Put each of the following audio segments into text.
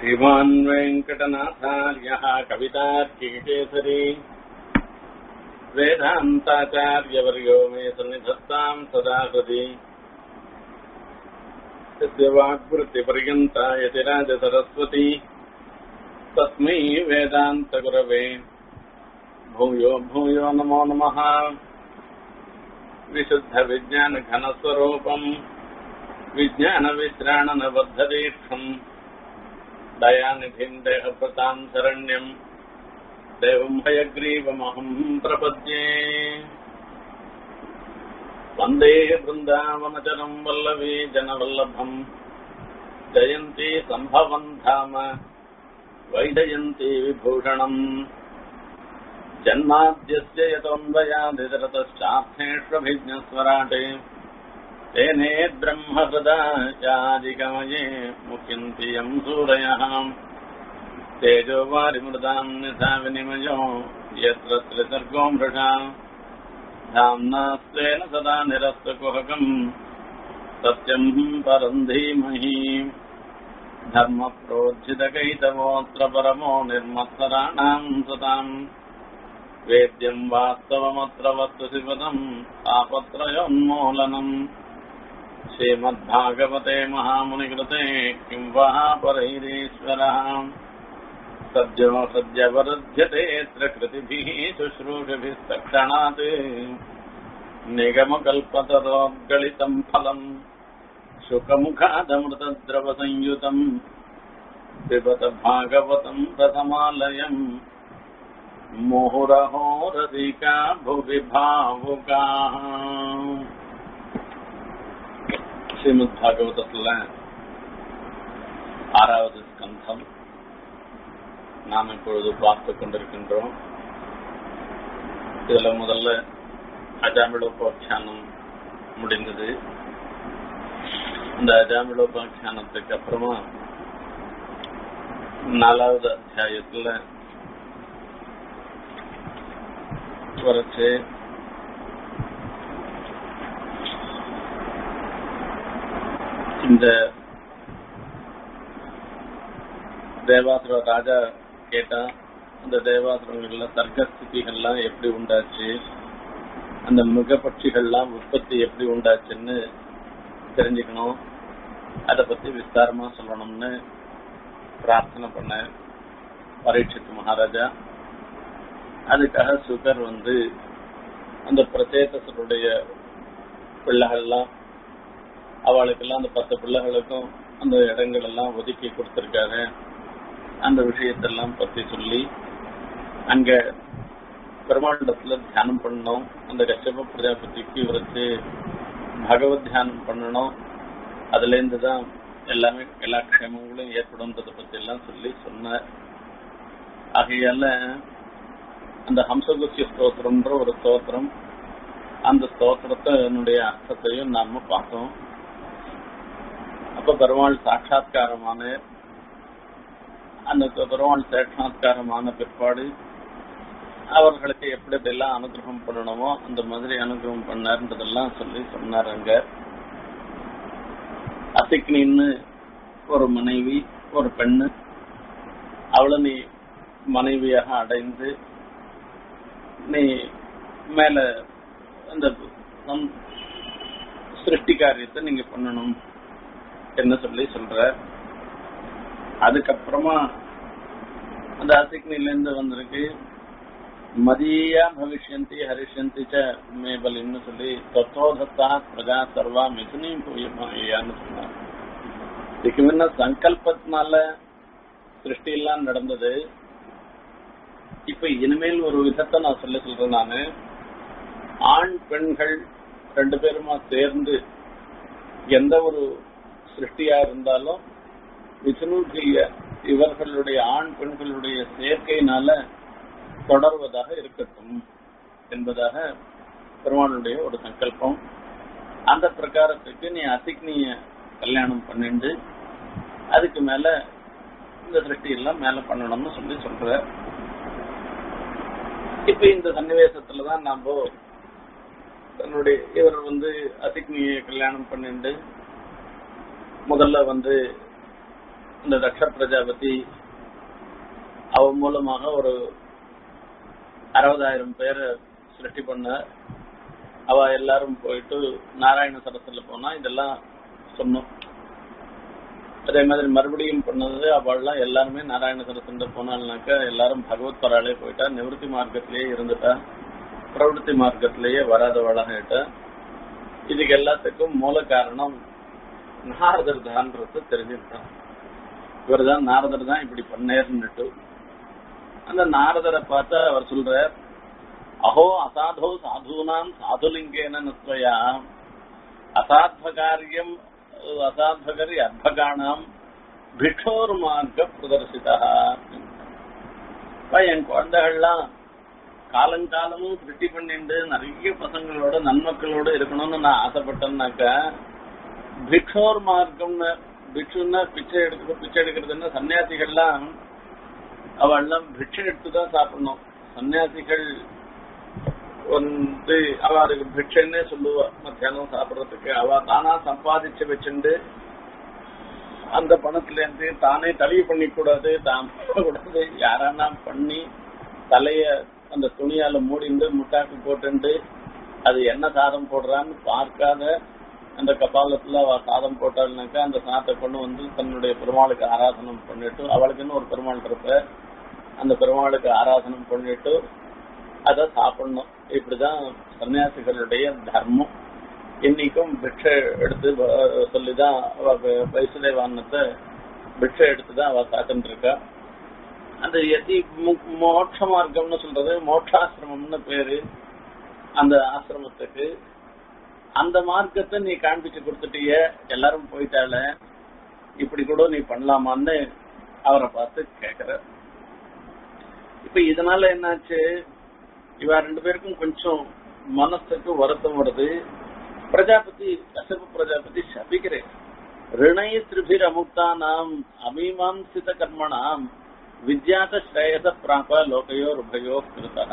श्रीमान् वेङ्कटनाथार्यः कवितार्किकेसरी वेदान्ताचार्यवर्यो मे सन्निधत्ताम् सदा हृदि तस्य वाक्वृत्तिपर्यन्ता यतिराजसरस्वती तस्मै वेदान्तगुरवे भूयो भूयो नमो नमः विशुद्धविज्ञानघनस्वरूपम् विज्ञानविश्राणनबद्धदीक्षम् दयानिधिम् देहभृताम् शरण्यम् देवम् हयग्रीवमहम् प्रपद्ये वन्दे वृन्दावनचरम् वल्लवी जनवल्लभम् जयन्ती सम्भवम् धाम वैजयन्ती विभूषणम् जन्माद्यस्य यतोऽन्वयाधिरतश्चार्थेष्वभिज्ञस्वराटे तेने ब्रह्महृदाचादिकमये मुख्यन्ति यम् सूरयः तेजो वारिमृदाम् यथा विनिमयो यत्र त्रिसर्गो मृषा धाम्ना स्वेन सदा निरस्तकुहकम् सत्यम् परम् धीमहि धर्मप्रोज्झितकैतवोऽत्र परमो निर्मत्सराणाम् सताम् वेद्यम् वास्तवमत्र वस्तु शिवदम् तापत्रयोन्मूलनम् श्रीमद्भागवते महामुनिकृते किम् वः परैरीश्वरः सद्यो सद्यवरुध्यते कृतिभिः शुश्रूषभिः तक्षणात् निगमकल्पतरोद्गलितम् फलम् शुकमुखादमृतद्रवसंयुतम् पिबत भागवतम् प्रथमालयम् मुहुरहो रसिका भुवि भावुकाः ஸ்ரீமத் பாகவதத்துல ஆறாவது ஸ்கந்தம் நாம் இப்பொழுது பார்த்து கொண்டிருக்கின்றோம் இதுல முதல்ல அஜாமிடோபாக்கியானம் முடிந்தது இந்த அஜாமிடோபாக்கியானத்துக்கு அப்புறமா நாலாவது அத்தியாயத்துல வரைச்சு இந்த தேவாசுர ராஜா கேட்டா அந்த தேவாசுரங்கள்ல தர்க்கஸ்திதிகள்லாம் எப்படி உண்டாச்சு அந்த மிருகபட்சிகள்லாம் உற்பத்தி எப்படி உண்டாச்சுன்னு தெரிஞ்சுக்கணும் அதை பத்தி விஸ்தாரமா சொல்லணும்னு பிரார்த்தனை பண்ண பரீட்சித்து மகாராஜா அதுக்காக சுகர் வந்து அந்த பிரச்சேதசருடைய பிள்ளைகள்லாம் அவளுக்கெல்லாம் அந்த பத்து பிள்ளைகளுக்கும் அந்த இடங்கள் எல்லாம் ஒதுக்கி கொடுத்திருக்காரு அந்த விஷயத்தெல்லாம் பத்தி சொல்லி அங்க பெருமாண்டத்துல தியானம் பண்ணணும் அந்த கஷ்டப பிரஜாபதிக்கு இவருக்கு பகவத் தியானம் பண்ணணும் அதுல இருந்து தான் எல்லாமே எல்லா க்ஷேமங்களும் ஏற்படும்ன்றதை பத்தி எல்லாம் சொல்லி சொன்னார் ஆகையால அந்த ஹம்சகுசிய ஸ்தோத்திரம்ன்ற ஒரு ஸ்தோத்திரம் அந்த ஸ்தோத்திரத்தினுடைய அர்த்தத்தையும் நாம பார்த்தோம் அப்ப பெருமாள் சாட்சா்காரமான அந்த பெருமாள் சாட்சா்காரமான பிற்பாடு அவர்களுக்கு எப்படி எல்லாம் அனுகிரகம் பண்ணணுமோ அந்த மாதிரி அனுகிரகம் பண்ணார்ன்றதெல்லாம் சொல்லி சொன்னார் அங்க அசிக்னின்னு ஒரு மனைவி ஒரு பெண்ணு அவளை நீ மனைவியாக அடைந்து நீ மேல அந்த சிருஷ்டி காரியத்தை நீங்க பண்ணணும் என்ன சொல்லி சொல்ற அதுக்கப்புறமா அந்த அசிக்னில இருந்து வந்திருக்கு மதியா பவிஷ்யந்தி ஹரிஷந்தி ச மேபலின்னு சொல்லி தத்தோதத்தா பிரஜா சர்வா மிதுனியும் போயான்னு சொன்னார் இதுக்கு முன்ன சங்கல்பத்தினால சிருஷ்டி எல்லாம் நடந்தது இப்ப இனிமேல் ஒரு விதத்தை நான் சொல்ல சொல்றேன் நானு ஆண் பெண்கள் ரெண்டு பேருமா சேர்ந்து எந்த ஒரு சிருஷ்டியா இருந்தாலும் விஷ்ணுஜிய இவர்களுடைய ஆண் பெண்களுடைய சேர்க்கையினால தொடர்வதாக இருக்கட்டும் என்பதாக பெருமாளுடைய ஒரு சங்கல்பம் அந்த பிரகாரத்துக்கு நீ அசிக்னிய கல்யாணம் பண்ணிண்டு அதுக்கு மேல இந்த சிருஷ்டி எல்லாம் மேல பண்ணணும்னு சொல்லி சொல்ற இப்ப இந்த சன்னிவேசத்துலதான் நாம தன்னுடைய இவர் வந்து அசிக்னியை கல்யாணம் பண்ணிண்டு முதல்ல வந்து இந்த தக்ஷ பிரஜாபதி அவ மூலமாக ஒரு அறுபதாயிரம் பேரை சிருஷ்டி பண்ண அவ எல்லாரும் போயிட்டு நாராயண சரஸ்ல போனா இதெல்லாம் சொன்னோம் அதே மாதிரி மறுபடியும் பண்ணது அவள்லாம் எல்லாருமே நாராயண சரஸ்ல போனாள்னாக்கா எல்லாரும் பகவத் பராளே போயிட்டா நிவர்த்தி மார்க்கத்திலேயே இருந்துட்டா பிரவருத்தி மார்க்கத்திலேயே வராதவளாகிட்ட இதுக்கு எல்லாத்துக்கும் மூல காரணம் நாரதர் தான்றது தெரிஞ்சுக்கிட்டான் இவர் தான் நாரதர் தான் இப்படி பண்ணேர்னுட்டு அந்த நாரதரை பார்த்தா அவர் சொல்ற அஹோ அசாதோ சாதுனாம் சாதுலிங்கேன நத்வயா அசாத்வகாரியம் அசாத்வகரி அர்ப்பகானாம் பிக்ஷோர் மார்க்க பிரதர்சிதா என் குழந்தைகள்லாம் காலங்காலமும் திருட்டி பண்ணிட்டு நிறைய பசங்களோட நன்மக்களோட இருக்கணும்னு நான் ஆசைப்பட்டேன்னாக்க பிக்ஷோர் மார்க்கம்னு பிக்ஷுன்னா பிச்சை எடுக்கிறது பிச்சை எடுக்கிறதுன்னா சன்னியாசிகள்லாம் அவெல்லாம் பிக்ஷை எடுத்து தான் சாப்பிடணும் சன்னியாசிகள் வந்து அவ அதுக்கு பிக்ஷன்னே சொல்லுவா மத்தியானம் சாப்பிடறதுக்கு அவ தானா சம்பாதிச்சு வச்சுண்டு அந்த பணத்துல இருந்து தானே தலிவு பண்ணி கூடாது தான் கூடாது யாரானா பண்ணி தலைய அந்த துணியால மூடிண்டு முட்டாக்கு போட்டுண்டு அது என்ன சாதம் போடுறான்னு பார்க்காத அந்த கபாலத்துல அவ சாதம் போட்டாள்னாக்கா அந்த சாதத்தை கொண்டு வந்து தன்னுடைய பெருமாளுக்கு ஆராதனம் பண்ணிட்டு அவளுக்குன்னு ஒரு பெருமாள் இருப்ப அந்த பெருமாளுக்கு ஆராதனம் பண்ணிட்டு அதை சாப்பிடணும் இப்படிதான் சன்னியாசிகளுடைய தர்மம் இன்னைக்கும் பிக்ஷை எடுத்து வ- சொல்லிதான் அவ வைசுதேவானத்தை பிக்ஷை எடுத்துதான் அவ சாப்பிட்டு இருக்கா அந்த எதி மு- மோட்ச மார்க்கம்னு சொல்றது மோட்சாசிரமம்னு பேரு அந்த ஆசிரமத்துக்கு அந்த மார்க்கத்தை நீ காண்பிச்சு கொடுத்துட்டிய எல்லாரும் போயிட்டால இப்படி கூட நீ பண்ணலாமான்னு அவரை பார்த்து கேக்குற இப்ப இதனால என்னாச்சு இவ ரெண்டு பேருக்கும் கொஞ்சம் மனசுக்கு வருத்தம் வருது பிரஜாபதி கசப பிரஜாபதி சபிக்கிறேன் ரிணை திரிபிர் அமுக்தானாம் அமீமாம்சித கர்மணாம் வித்யாத ஸ்ரேயச பிராப லோகையோ ருபயோ கிருதா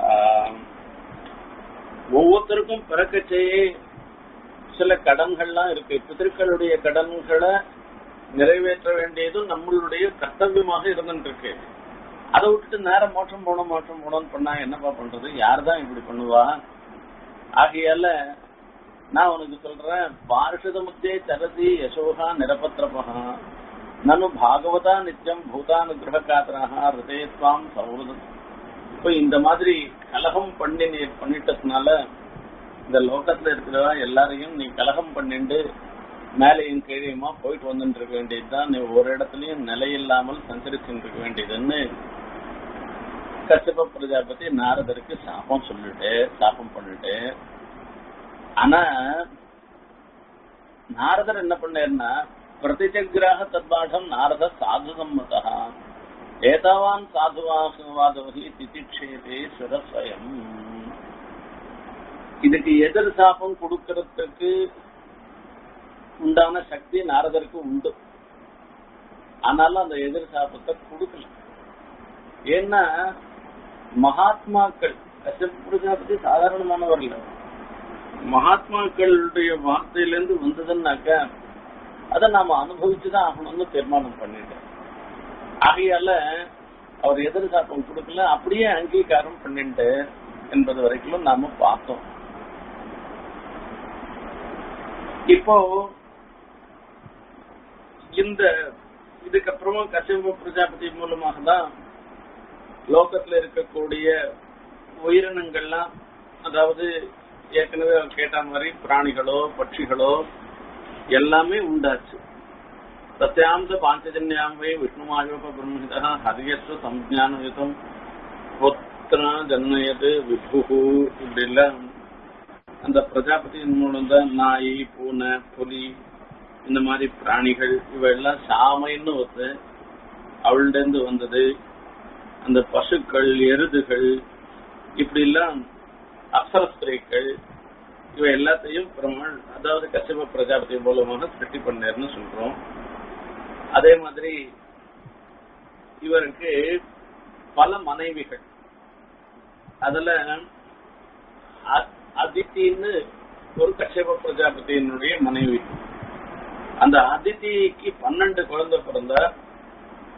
ஒவ்வொருத்தருக்கும் பிறக்கச்சேயே சில கடன்கள்லாம் இருக்கு பிதர்களுடைய கடன்களை நிறைவேற்ற வேண்டியதும் நம்மளுடைய கர்த்தவியமாக இருந்துட்டு இருக்கு அதை விட்டுட்டு நேரம் மோட்சம் போனோம் மோட்சம் போனோம்னு பண்ணா என்னப்பா பண்றது யார் தான் இப்படி பண்ணுவா ஆகையால நான் உனக்கு சொல்றேன் பார்ஷத முத்தே சரதி யசோகா நிரபத்திரபகா நனு பாகவதா நித்தியம் பூதானுகிரக காத்திராக ஹிருதயத்வாம் சௌரதம் இப்ப இந்த மாதிரி கலகம் பண்ணி நீ பண்ணிட்டதுனால இந்த லோகத்துல இருக்கிறவா எல்லாரையும் நீ கலகம் பண்ணிண்டு மேலையும் கீழையுமா போயிட்டு வந்துட்டு இருக்க வேண்டியதுதான் நீ ஒரு இடத்துலயும் நிலையில்லாமல் சஞ்சரிச்சுட்டு இருக்க வேண்டியதுன்னு கசிப பிரஜாபதி நாரதருக்கு சாபம் சொல்லிட்டு சாபம் பண்ணிட்டு ஆனா நாரதர் என்ன பண்ணாருன்னா பிரதிஜகிராக தத்பாடம் நாரத சாது சம்மதா ஏதாவான் சாதுவாசவாதவகி திதிக்ஷேதே சுரஸ்வயம் இதுக்கு எதிர் சாபம் கொடுக்கறதுக்கு உண்டான சக்தி நாரதருக்கு உண்டு ஆனாலும் அந்த எதிர் சாபத்தை கொடுக்கல ஏன்னா மகாத்மாக்கள் கஷ்யப் பிரஜாபதி சாதாரணமானவர் இல்ல மகாத்மாக்களுடைய வார்த்தையிலிருந்து வந்ததுன்னாக்க அதை நாம அனுபவிச்சுதான் ஆகணும்னு தீர்மானம் பண்ணிட்டேன் ஆகையால அவர் எதிர் சாப்பம் கொடுக்கல அப்படியே அங்கீகாரம் பண்ணிட்டு என்பது வரைக்கும் நாம பார்த்தோம் இப்போ இந்த இதுக்கப்புறமா கசிப பிரஜாபதி மூலமாக தான் லோகத்துல இருக்கக்கூடிய உயிரினங்கள்லாம் அதாவது ஏற்கனவே அவர் கேட்ட மாதிரி பிராணிகளோ பட்சிகளோ எல்லாமே உண்டாச்சு சத்யாம்ச பாஞ்சஜன்யாமே விஷ்ணுமாயோக பிரம்மஹிதா ஹரியஸ்வ சம்ஜானயுதம் புத்திரா ஜன்மயது விபுகு இப்படி எல்லாம் அந்த பிரஜாபதியின் மூலம் தான் நாய் பூனை புலி இந்த மாதிரி பிராணிகள் இவையெல்லாம் சாமைன்னு ஒத்து அவள்கிட்ட இருந்து வந்தது அந்த பசுக்கள் எருதுகள் இப்படி எல்லாம் அப்சரஸ்திரைகள் இவை எல்லாத்தையும் பெருமாள் அதாவது கசிப பிரஜாபதி மூலமாக சிருஷ்டி பண்ணார்னு சொல்றோம் அதே மாதிரி இவருக்கு பல மனைவிகள் அதுல அ- அதித்தின்னு ஒரு கஷ்யப பிரஜாபதியினுடைய மனைவி அந்த அதித்திக்கு பன்னெண்டு குழந்தை பிறந்த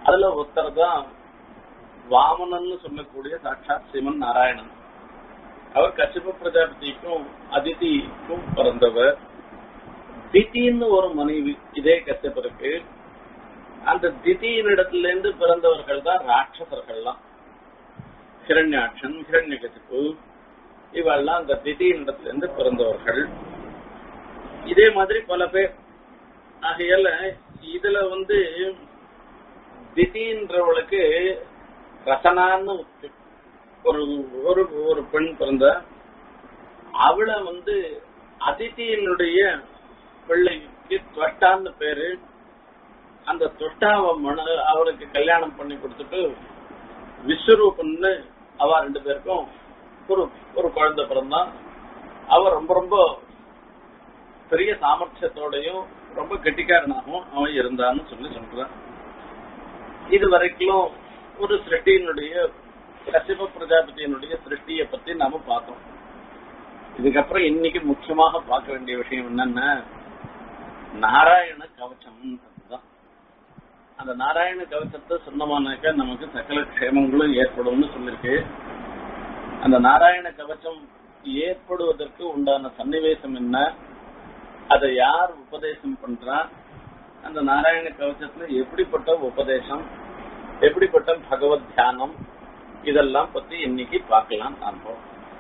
அதுல ஒருத்தர் தான் வாமனன்னு சொல்லக்கூடிய சாட்சாத் சிவன் நாராயணன் அவர் கச்சிப பிரஜாபதிக்கும் அதிதிக்கும் பிறந்தவர் திதின்னு ஒரு மனைவி இதே கச்சப்பருக்கு அந்த திதியினிடத்துல இருந்து பிறந்தவர்கள் தான் ராட்சசர்கள்லாம் ஹிரண்யாட்சன் ஹிரண்யகசிப்பு இவெல்லாம் அந்த திதியினிடத்துல இருந்து பிறந்தவர்கள் இதே மாதிரி பல பேர் ஆகையால இதுல வந்து திதின்றவளுக்கு ரசனான்னு ஒரு ஒரு ஒரு பெண் பிறந்த அவளை வந்து அதிதியினுடைய பிள்ளைக்கு தொட்டான்னு பேரு அந்த தொட்டாவ மன அவருக்கு கல்யாணம் பண்ணி கொடுத்துட்டு விஸ்வரூபன்னு அவ ரெண்டு பேருக்கும் ஒரு ஒரு குழந்தை பிறந்தான் அவ ரொம்ப ரொம்ப பெரிய சாமர்த்தியத்தோடையும் ரொம்ப கெட்டிக்காரனாகவும் அவன் இருந்தான்னு சொல்லி சொல்றான் இது வரைக்கும் ஒரு சிருஷ்டியினுடைய கசிப பிரஜாபதியினுடைய சிருஷ்டியை பத்தி நாம பார்த்தோம் இதுக்கப்புறம் இன்னைக்கு முக்கியமாக பார்க்க வேண்டிய விஷயம் என்னன்னா நாராயண கவச்சம் அதுதான் அந்த நாராயண கவச்சத்தை சொன்னமானாக்க நமக்கு சகல க்ஷேமங்களும் ஏற்படும்னு சொல்லிருக்கு அந்த நாராயண கவச்சம் ஏற்படுவதற்கு உண்டான சன்னிவேசம் என்ன அதை யார் உபதேசம் பண்றா அந்த நாராயண கவச்சத்துல எப்படிப்பட்ட உபதேசம் எப்படிப்பட்ட பகவத் தியானம் இதெல்லாம் பத்தி இன்னைக்கு பார்க்கலாம் நாம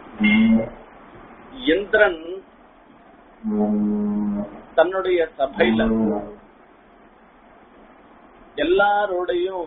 இந்திரன் தன்னுடைய சபையில எல்லாரோடையும்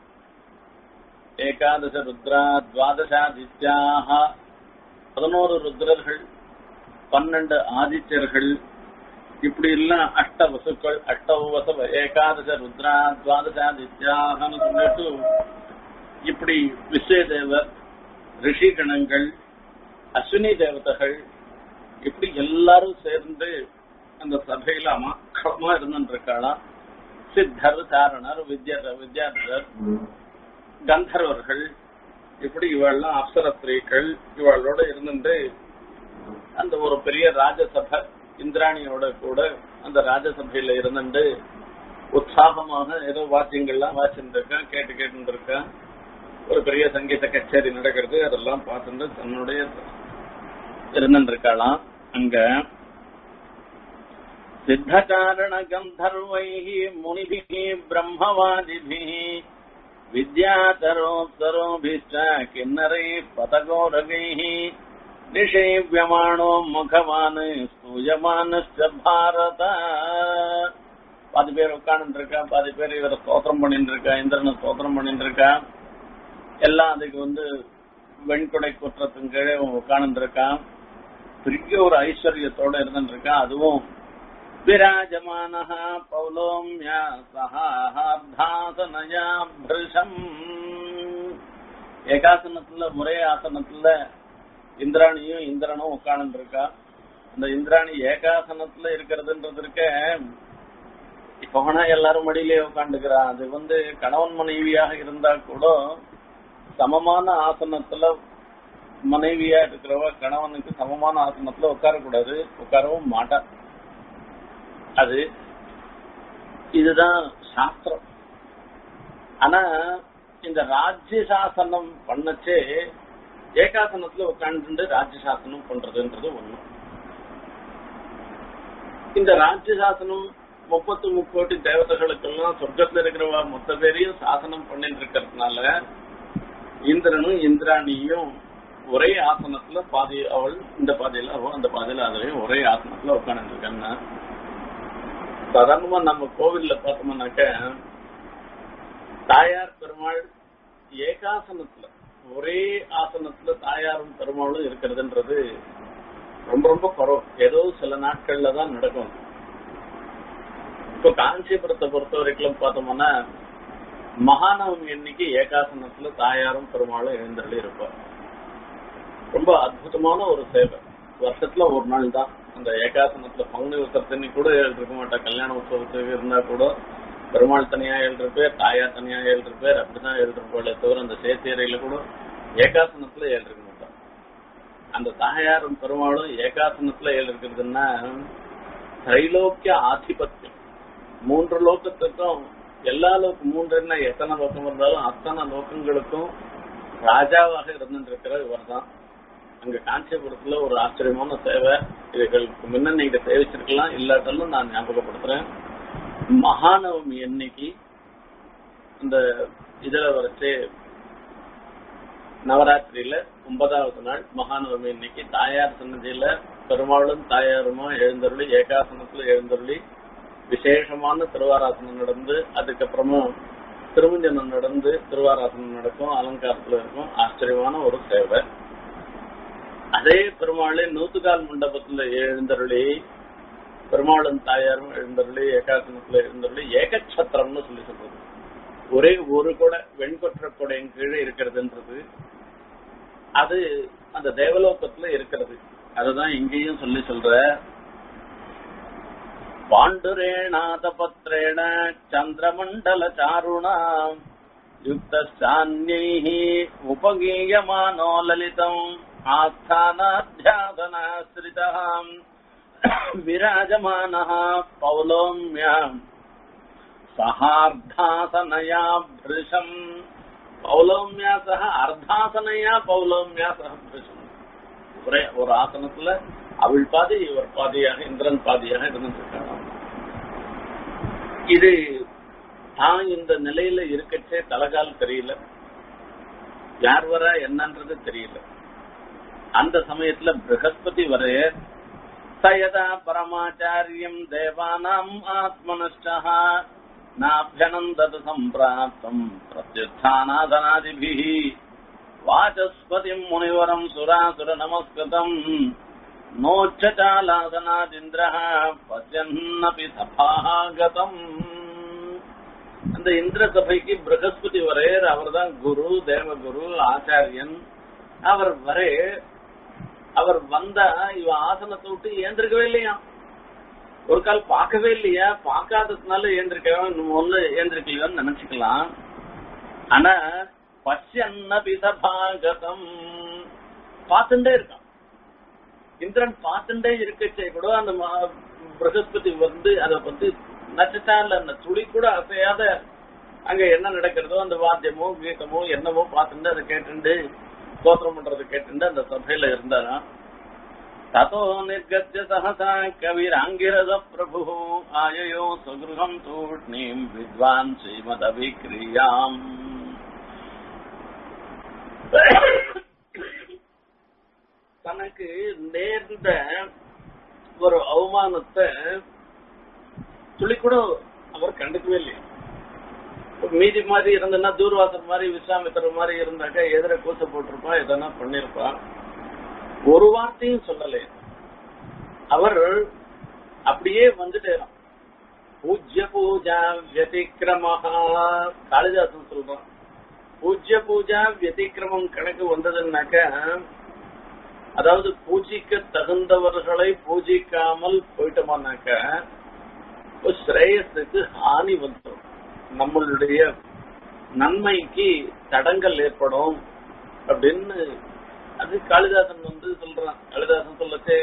ஏகாதச ருத்ரா துவாதசாதித்யாக பதினோரு ருத்ரர்கள் பன்னெண்டு ஆதித்யர்கள் இப்படி எல்லாம் அஷ்ட வசுக்கள் அஷ்டவச ஏகாதச ருத்ரா துவாதசாதித்யாகனு சொல்லிட்டு இப்படி விஸ்வதேவர் ரிஷி கணங்கள் அஸ்வினி தேவதைகள் இப்படி எல்லாரும் சேர்ந்து அந்த சபையில அமக்களமா இருந்துட்டு இருக்காளாம் சித்தர் சாரணர் வித்யா வித்யார்த்தர் கந்தர்வர்கள் இப்படி இவெல்லாம் அப்சரஸ்திரீகள் இவளோட இருந்துட்டு அந்த ஒரு பெரிய ராஜசபை இந்திராணியோட கூட அந்த ராஜசபையில இருந்துட்டு உற்சாகமாக ஏதோ வாத்தியங்கள்லாம் வாசிட்டு இருக்கா கேட்டு கேட்டு இருக்கா ஒரு பெரிய சங்கீத கச்சேரி நடக்கிறது அதெல்லாம் பார்த்துட்டு தன்னுடைய இருந்துட்டு இருக்காளாம் அங்க சித்தகாரண கந்தர்வை முனிபிः பிரம்மவாதிபிः வித்யாதரோத்தரோபிஷ்ட கிண்ணரை பதகோரகைः நிஷேவியமானோ முகவான் ஸ்தூயமானஸ்ட பாரத பாதி பேர் உட்கார்ந்து இருக்கா பாதி பேர் இவரை ஸ்தோத்திரம் பண்ணிட்டு இருக்கா இந்திரனை ஸ்தோத்திரம் பண்ணிட்டு இருக்கா எல்லாம் அதுக்கு வந்து வெண்கொடை குற்றத்தின் கீழே உட்கார்ந்து இருக்கான் பெரிய ஒரு ஐஸ்வர்யத்தோட இருந்துட்டு இருக்கான் அதுவும் விராஜமான பௌலோமியா சகார்த்தாசனயா பிருஷம் ஏகாசனத்துல முறை ஆசனத்துல இந்திராணியும் இந்திரனும் உட்கார்ந்து இருக்கா அந்த இந்திராணி ஏகாசனத்துல இருக்கிறதுன்றது இருக்க இப்ப வேணா எல்லாரும் மடியிலே உட்காந்துக்கிறா அது வந்து கணவன் மனைவியாக இருந்தா கூட சமமான ஆசனத்துல மனைவியா இருக்கிறவ கணவனுக்கு சமமான ஆசனத்துல உட்காரக்கூடாது உட்காரவும் மாட்டா அது இதுதான் சாஸ்திரம் ஆனா இந்த ராஜ்ய சாசனம் பண்ணச்சே ஏகாசனத்துல உட்காந்து ராஜ்ய சாசனம் பண்றதுன்றது ஒண்ணு இந்த ராஜ்ய சாசனம் முப்பத்து முக்கோட்டி தேவதைகளுக்கெல்லாம் சொர்க்கத்துல இருக்கிறவா மொத்த பேரையும் சாசனம் பண்ணிட்டு இருக்கிறதுனால இந்திரனும் இந்திராணியும் ஒரே ஆசனத்துல பாதி அவள் இந்த பாதையில அவள் அந்த பாதையில அதுலயும் ஒரே ஆசனத்துல உட்காந்து இருக்கான்னா சாதாரணமா நம்ம கோவில்ல பார்த்தோம்னாக்க தாயார் பெருமாள் ஏகாசனத்துல ஒரே ஆசனத்துல தாயாரும் பெருமாளும் இருக்கிறதுன்றது ரொம்ப ரொம்ப குறவு ஏதோ சில நாட்கள்ல தான் நடக்கும் இப்போ காஞ்சிபுரத்தை பொறுத்த வரைக்கும் பார்த்தோம்னா மகாநவமி அன்னைக்கு ஏகாசனத்துல தாயாரும் பெருமாளும் எழுந்தருளி இருப்பார் ரொம்ப அற்புதமான ஒரு சேவை வருஷத்துல ஒரு நாள் தான் அந்த ஏகாசனத்துல பங்குனி உற்சவத்தன்னி கூட இருக்க மாட்டா கல்யாண உற்சவத்துக்கு இருந்தா கூட பெருமாள் தனியா ஏழு பேர் தாயார் தனியா ஏழு பேர் அப்படிதான் ஏழு இருப்பாளே தவிர அந்த சேத்தியறையில கூட ஏகாசனத்துல ஏழு இருக்க மாட்டா அந்த தாயாரும் பெருமாளும் ஏகாசனத்துல ஏழு இருக்கிறதுன்னா திரைலோக்கிய ஆதிபத்தியம் மூன்று லோகத்துக்கும் எல்லா லோக்கம் மூன்றுன்னா எத்தனை லோக்கம் இருந்தாலும் அத்தனை லோக்கங்களுக்கும் ராஜாவாக இருந்துருக்கிற இவர் தான் அங்க காஞ்சிபுரத்துல ஒரு ஆச்சரியமான சேவை இதுகளுக்கு முன்ன நீங்க சேவிச்சிருக்கலாம் இல்லாட்டாலும் நான் ஞாபகப்படுத்துறேன் மகாநவமி அன்னைக்கு இந்த இதுல வரைச்சு நவராத்திரியில ஒன்பதாவது நாள் மகாநவமி இன்னைக்கு தாயார் சன்னதியில பெருமாளும் தாயாருமா எழுந்தருளி ஏகாசனத்துல எழுந்தருளி விசேஷமான திருவாராசனம் நடந்து அதுக்கப்புறமா திருமஞ்சனம் நடந்து திருவாராசனம் நடக்கும் அலங்காரத்துல இருக்கும் ஆச்சரியமான ஒரு சேவை அதே பெருமாளே நூத்துக்கால் மண்டபத்துல எழுந்தருளி பெருமாளும் தாயாரும் எழுந்தருளி ஏகாசனத்துல எழுந்தருளி ஏகச்சத்திரம்னு சொல்லி சொல்றது ஒரே ஒரு கொடை வெண்கொற்ற கொடையின் கீழே இருக்கிறதுன்றது அது அந்த தேவலோகத்துல இருக்கிறது அதுதான் இங்கேயும் சொல்லி சொல்ற பாண்டுரேணாத பத்ரேண சந்திரமண்டல சாருணா யுக்தான்யைः உபகீயமானோ லலிதம் ஆஸ்தானாத்தியாதனாஸ்ரிதः விராஜமானः பௌலோம்யாம் சகார்த்தாசனயா பிருஷம் பௌலோம்யா சக அர்த்தாசனையா பௌலோம்யா சக பிருஷம் ஒரே ஒரு ஆசனத்துல அவள் பாதி இவர் பாதியாக இந்திரன் பாதியாக இருந்துருக்காங்க இது தான் இந்த நிலையில இருக்கச்சே தலகால் தெரியல யார் வர என்னன்றது தெரியல அந்த சமயத்துல பிரகஸ்பதி வரைய சயதா பரமாச்சாரியம் தேவானாம் ஆத்மனஷ்டா நாபியனந்தது சம்பிராப்தம் பிரத்யுத்தானாதனாதிபிः வாசஸ்பதிம் முனிவரம் சுராசுர நமஸ்கிருதம் நோச்சாலாதனாதிந்திரः பசியன்னபி சபாகதம் அந்த இந்திர சபைக்கு பிரகஸ்பதி வரையர் அவர்தான் குரு தேவகுரு ஆச்சாரியன் அவர் வரே அவர் வந்தா இவ ஆசனத்தை விட்டு ஏந்திருக்கவே இல்லையா ஒரு கால் பார்க்கவே இல்லையா பார்க்காததுனால ஏந்திருக்கவே ஒண்ணு ஏந்திருக்கலையோன்னு நினைச்சுக்கலாம் ஆனா பஷ்யன்ன பிசபாகதம் பார்த்துட்டே இருக்கான் இந்திரன் பார்த்துட்டே இருக்கச்சே கூட அந்த ம- பிரகஸ்பதி வந்து அதை வந்து நச்சுட்டான்ல அந்த துளி கூட அசையாத அங்க என்ன நடக்கிறதோ அந்த வாத்தியமோ கீதமோ என்னமோ பார்த்துட்டு அதை கேட்டுண்டு ஸ்தோத்திரம் பண்றது கேட்டுண்டு அந்த சபையில இருந்தாராம் ததோ நிர்கத்திய சகசா கவிராங்கிரத பிரபு ஆயயோ சுகிருகம் தூஷ்ணீம் வித்வான் ஸ்ரீமதவிக்ரியாம் தனக்கு நேர்ந்த ஒரு அவமானத்தை துளி கூட அவர் கண்டுக்கவே இல்லையா மீதி மாதிரி இருந்தனா தூர்வாசர் மாதிரி விஸ்வாமித்திர மாதிரி இருந்தாக்க எதிர கூச போட்டிருப்பான் எதனா பண்ணிருப்பான் ஒரு வார்த்தையும் சொல்லல அவர் அப்படியே வந்துட்டேராம் பூஜ்ய பூஜா வியதிக்கிரமஹா காளிதாசன் சொல்றான் பூஜ்ய பூஜா வியதிக்கிரமம் கணக்கு வந்ததுன்னாக்க அதாவது பூஜிக்க தகுந்தவர்களை பூஜிக்காமல் போயிட்டோமானாக்க ஒரு ஸ்ரேயஸுக்கு ஹானி வந்துடும் நம்மளுடைய நன்மைக்கு தடங்கள் ஏற்படும் அப்படின்னு அது காளிதாசன் வந்து சொல்றான் காளிதாசன் சொல்லச்சே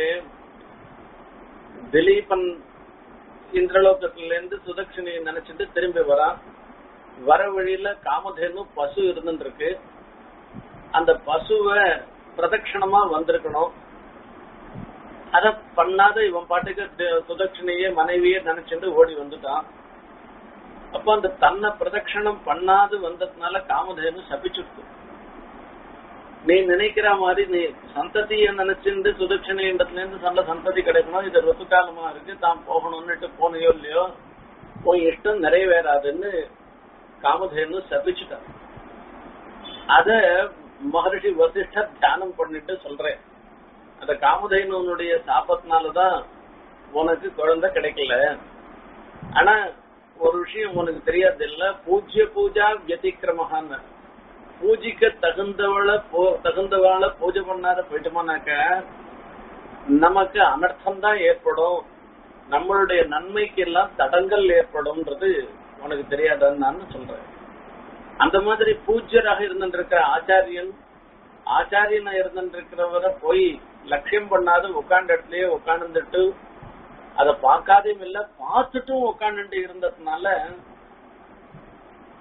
திலீபன் இந்திரலோகத்துல இருந்து சுதட்சிணியை நினைச்சிட்டு திரும்பி வரான் வர வழியில காமதேனு பசு இருந்துருக்கு அந்த பசுவை பிரதட்சணமா வந்திருக்கணும் அத பண்ணாத இவன் பாட்டுக்கு தி- சுதட்சிணையே மனைவியே நினைச்சிட்டு ஓடி வந்துட்டான் அப்ப அந்த தன்னை பிரதட்சணம் பண்ணாது வந்ததுனால காமதேனு சபிச்சுட்டு நீ நினைக்கிற மாதிரி நீ சந்ததிய நினைச்சிருந்து சுதட்சிணைன்றதுல இருந்து நல்ல சந்ததி கிடைக்கணும் இது ருத்து காலமா இருக்கு தான் போகணும்னுட்டு போனையோ இல்லையோ உன் இஷ்டம் நிறைவேறாதுன்னு காமதேனு சபிச்சுட்டான் அத மகரிஷி வசிஷ்டர் தியானம் பண்ணிட்டு சொல்றேன் அந்த காமதேனுடைய சாபத்தினாலதான் உனக்கு குழந்தை கிடைக்கல ஆனா ஒரு விஷயம் உனக்கு தெரியாது இல்ல பூஜ்ய பூஜா வியதிக்கிரமகான்னு பூஜிக்க தகுந்தவள போ- தகுந்தவாள பூஜை பண்ணாத போயிட்டோம்னாக்க நமக்கு அனர்த்தம் தான் ஏற்படும் நம்மளுடைய நன்மைக்கு எல்லாம் தடங்கள் ஏற்படும்ன்றது உனக்கு தெரியாதான்னு நான் சொல்றேன் அந்த மாதிரி பூஜ்யராக இருந்திருக்கிற ஆச்சாரியன் ஆச்சாரியனா இருந்திருக்கிறவரை போய் லட்சியம் பண்ணாத உட்கார்ந்த இடத்துலயே உட்கார்ந்துட்டு அதை பார்க்காதையும் இல்ல பார்த்துட்டும் உட்கார்ந்துட்டு இருந்ததுனால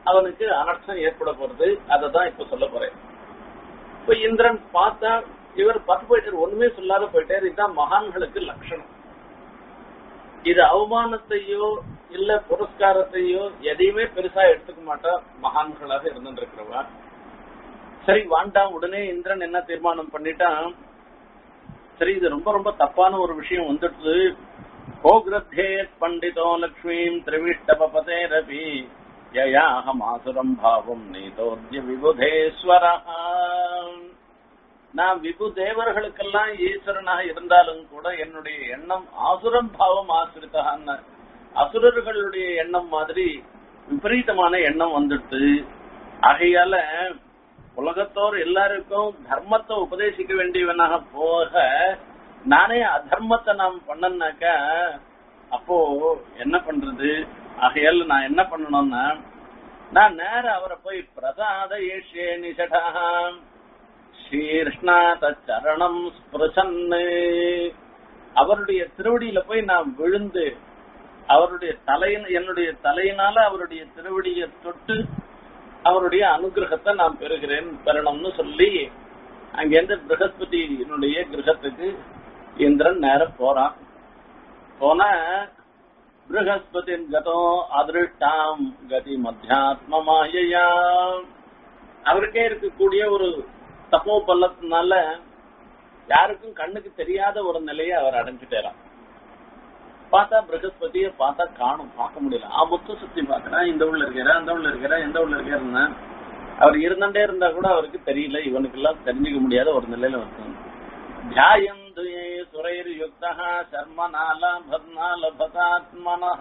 அவனுக்கு அனர்த்தம் ஏற்பட போறது அதை தான் இப்ப சொல்ல போறேன் இப்ப இந்திரன் பார்த்தா இவர் பார்த்து போயிட்டாரு ஒண்ணுமே சொல்லாத போயிட்டாரு இதுதான் மகான்களுக்கு லட்சணம் இது அவமானத்தையோ இல்ல புரஸ்காரத்தையோ எதையுமே பெருசா எடுத்துக்க மாட்டா மகான்களாக இருந்திருக்கிறவா சரி வாண்டாம் உடனே இந்திரன் என்ன தீர்மானம் பண்ணிட்டான் சரி இது ரொம்ப ரொம்ப தப்பான ஒரு விஷயம் வந்துட்டு கோகிரத்தே பண்டிதோ லக்ஷ்மீம் திரிவிஷ்டபதே ரவி யயாஹமாசுரம் பாவம் நீதோர்ய விபுதேஸ்வரா நான் விபு தேவர்களுக்கெல்லாம் ஈஸ்வரனாக இருந்தாலும் கூட என்னுடைய எண்ணம் ஆசுரம் பாவம் ஆசிரித்தான்னு அசுரர்களுடைய எண்ணம் மாதிரி விபரீதமான எண்ணம் வந்துட்டு ஆகையால உலகத்தோர் எல்லாருக்கும் தர்மத்தை உபதேசிக்க வேண்டியவனாக போக நானே அதர்மத்தை நாம் பண்ணனாக்க அப்போ என்ன பண்றது ஆகையால நான் என்ன பண்ணணும்னா நான் நேர அவரை போய் பிரசாத ஏஷே நிஷடாம் ஸ்ரீகிருஷ்ணாத சரணம் ஸ்பிருசன்னு அவருடைய திருவடியில போய் நான் விழுந்து அவருடைய தலையின் என்னுடைய தலையினால அவருடைய திருவடியை தொட்டு அவருடைய அனுகிரகத்தை நான் பெறுகிறேன் பெறணும்னு சொல்லி அங்கிருந்து பிரகஸ்பதியினுடைய கிரகத்துக்கு இந்திரன் நேரம் போறான் போன பிரகஸ்பதி கதோ அதிருஷ்டாம் கதி மத்தியாத்ம மாயையா அவருக்கே இருக்கக்கூடிய ஒரு தப்போ பள்ளத்தினால யாருக்கும் கண்ணுக்கு தெரியாத ஒரு நிலையை அவர் அடைஞ்சுட்டாராம் பார்த்தா பிரகஸ்பதிய பார்த்தா காணும் பார்க்க முடியல ஆ மொத்த சுத்தி பாக்குறேன் இந்த உள்ள இருக்கிற அந்த உள்ள இருக்கிற எந்த உள்ள இருக்கிற அவர் இருந்துட்டே இருந்தா கூட அவருக்கு தெரியல இவனுக்கு எல்லாம் தெரிஞ்சுக்க முடியாத ஒரு நிலையில வந்து தியாயந்து சுரைர் யுக்தா சர்மனால பத்னால பதாத்மன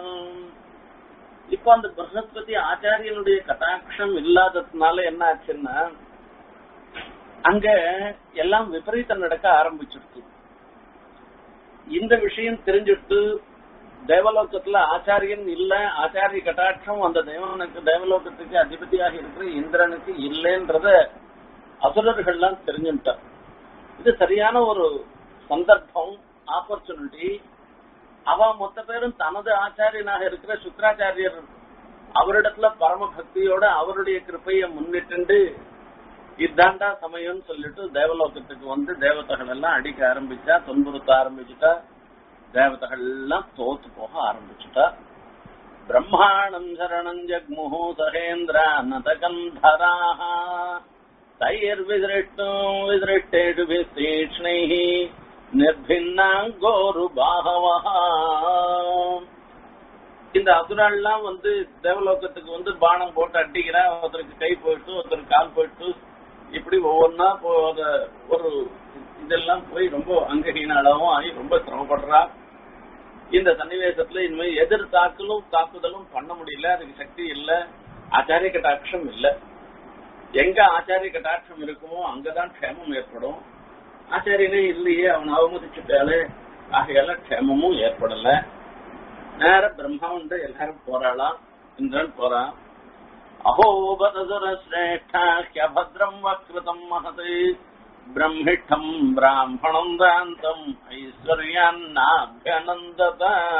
இப்ப அந்த பிரகஸ்பதி ஆச்சாரியனுடைய கட்டாட்சம் இல்லாததுனால என்ன ஆச்சுன்னா அங்க எல்லாம் விபரீதம் நடக்க ஆரம்பிச்சிருச்சு இந்த விஷயம் தெரிஞ்சுட்டு தேவலோகத்துல ஆச்சாரியன் இல்ல ஆச்சாரிய கட்டாட்சம் அந்த தேவனுக்கு தேவலோகத்துக்கு அதிபதியாக இருக்கிற இந்திரனுக்கு இல்லைன்றத அசுரர்கள்லாம் தெரிஞ்சுட்டார் இது சரியான ஒரு சந்தர்ப்பம் ஆப்பர்ச்சுனிட்டி அவ மொத்த பேரும் தனது ஆச்சாரியனாக இருக்கிற சுக்கராச்சாரியர் அவரிடத்துல பரம பக்தியோட அவருடைய கிருப்பைய முன்னிட்டு இதாண்டா சமயம்னு சொல்லிட்டு தேவலோகத்துக்கு வந்து தேவதைகள் எல்லாம் அடிக்க ஆரம்பிச்சா துன்புறுத்த ஆரம்பிச்சுட்டா தேவதைகள் எல்லாம் தோத்து போக ஆரம்பிச்சுட்டா பிரம்மாணம் சரணம் ஜக்முஹு சகேந்திரா நதகந்தராக தைர் விதிருஷ்டும் விதிருஷ்டேடு விஸ்தீக்ஷ்ணைः நிர்பின்னாங்கோரு பாகவஹா இந்த அசுரால்லாம் வந்து தேவலோகத்துக்கு வந்து பானம் போட்டு அடிக்கிறா ஒருத்தருக்கு கை போயிட்டு ஒருத்தருக்கு கால் போயிட்டு இப்படி ஒவ்வொன்னா ஒரு இதெல்லாம் போய் ரொம்ப அங்கஹீனாலும் ஆகி ரொம்ப சிரமப்படுறா இந்த சன்னிவேசத்துல இனிமே எதிர் தாக்கலும் தாக்குதலும் பண்ண முடியல அதுக்கு சக்தி இல்ல ஆச்சாரிய கட்டாட்சம் இல்ல எங்க ஆச்சாரிய கட்டாட்சம் இருக்குமோ அங்கதான் க்ஷேமம் ஏற்படும் ஆச்சாரியனே இல்லையே அவன் அவமதிச்சுட்டாலே ஆகையால க்ஷேமமும் ஏற்படல நேர பிரம்மா வந்து எல்லாரும் போறாளாம் இந்திரன் போறான் அகோபதசுரேஷ்டாஹ்யபத்ரம் வக்ருதம் மகது பிரம்மிஷ்டம் பிராமணம் தாந்தம் ஐஸ்வர்யான்னாபியனந்தத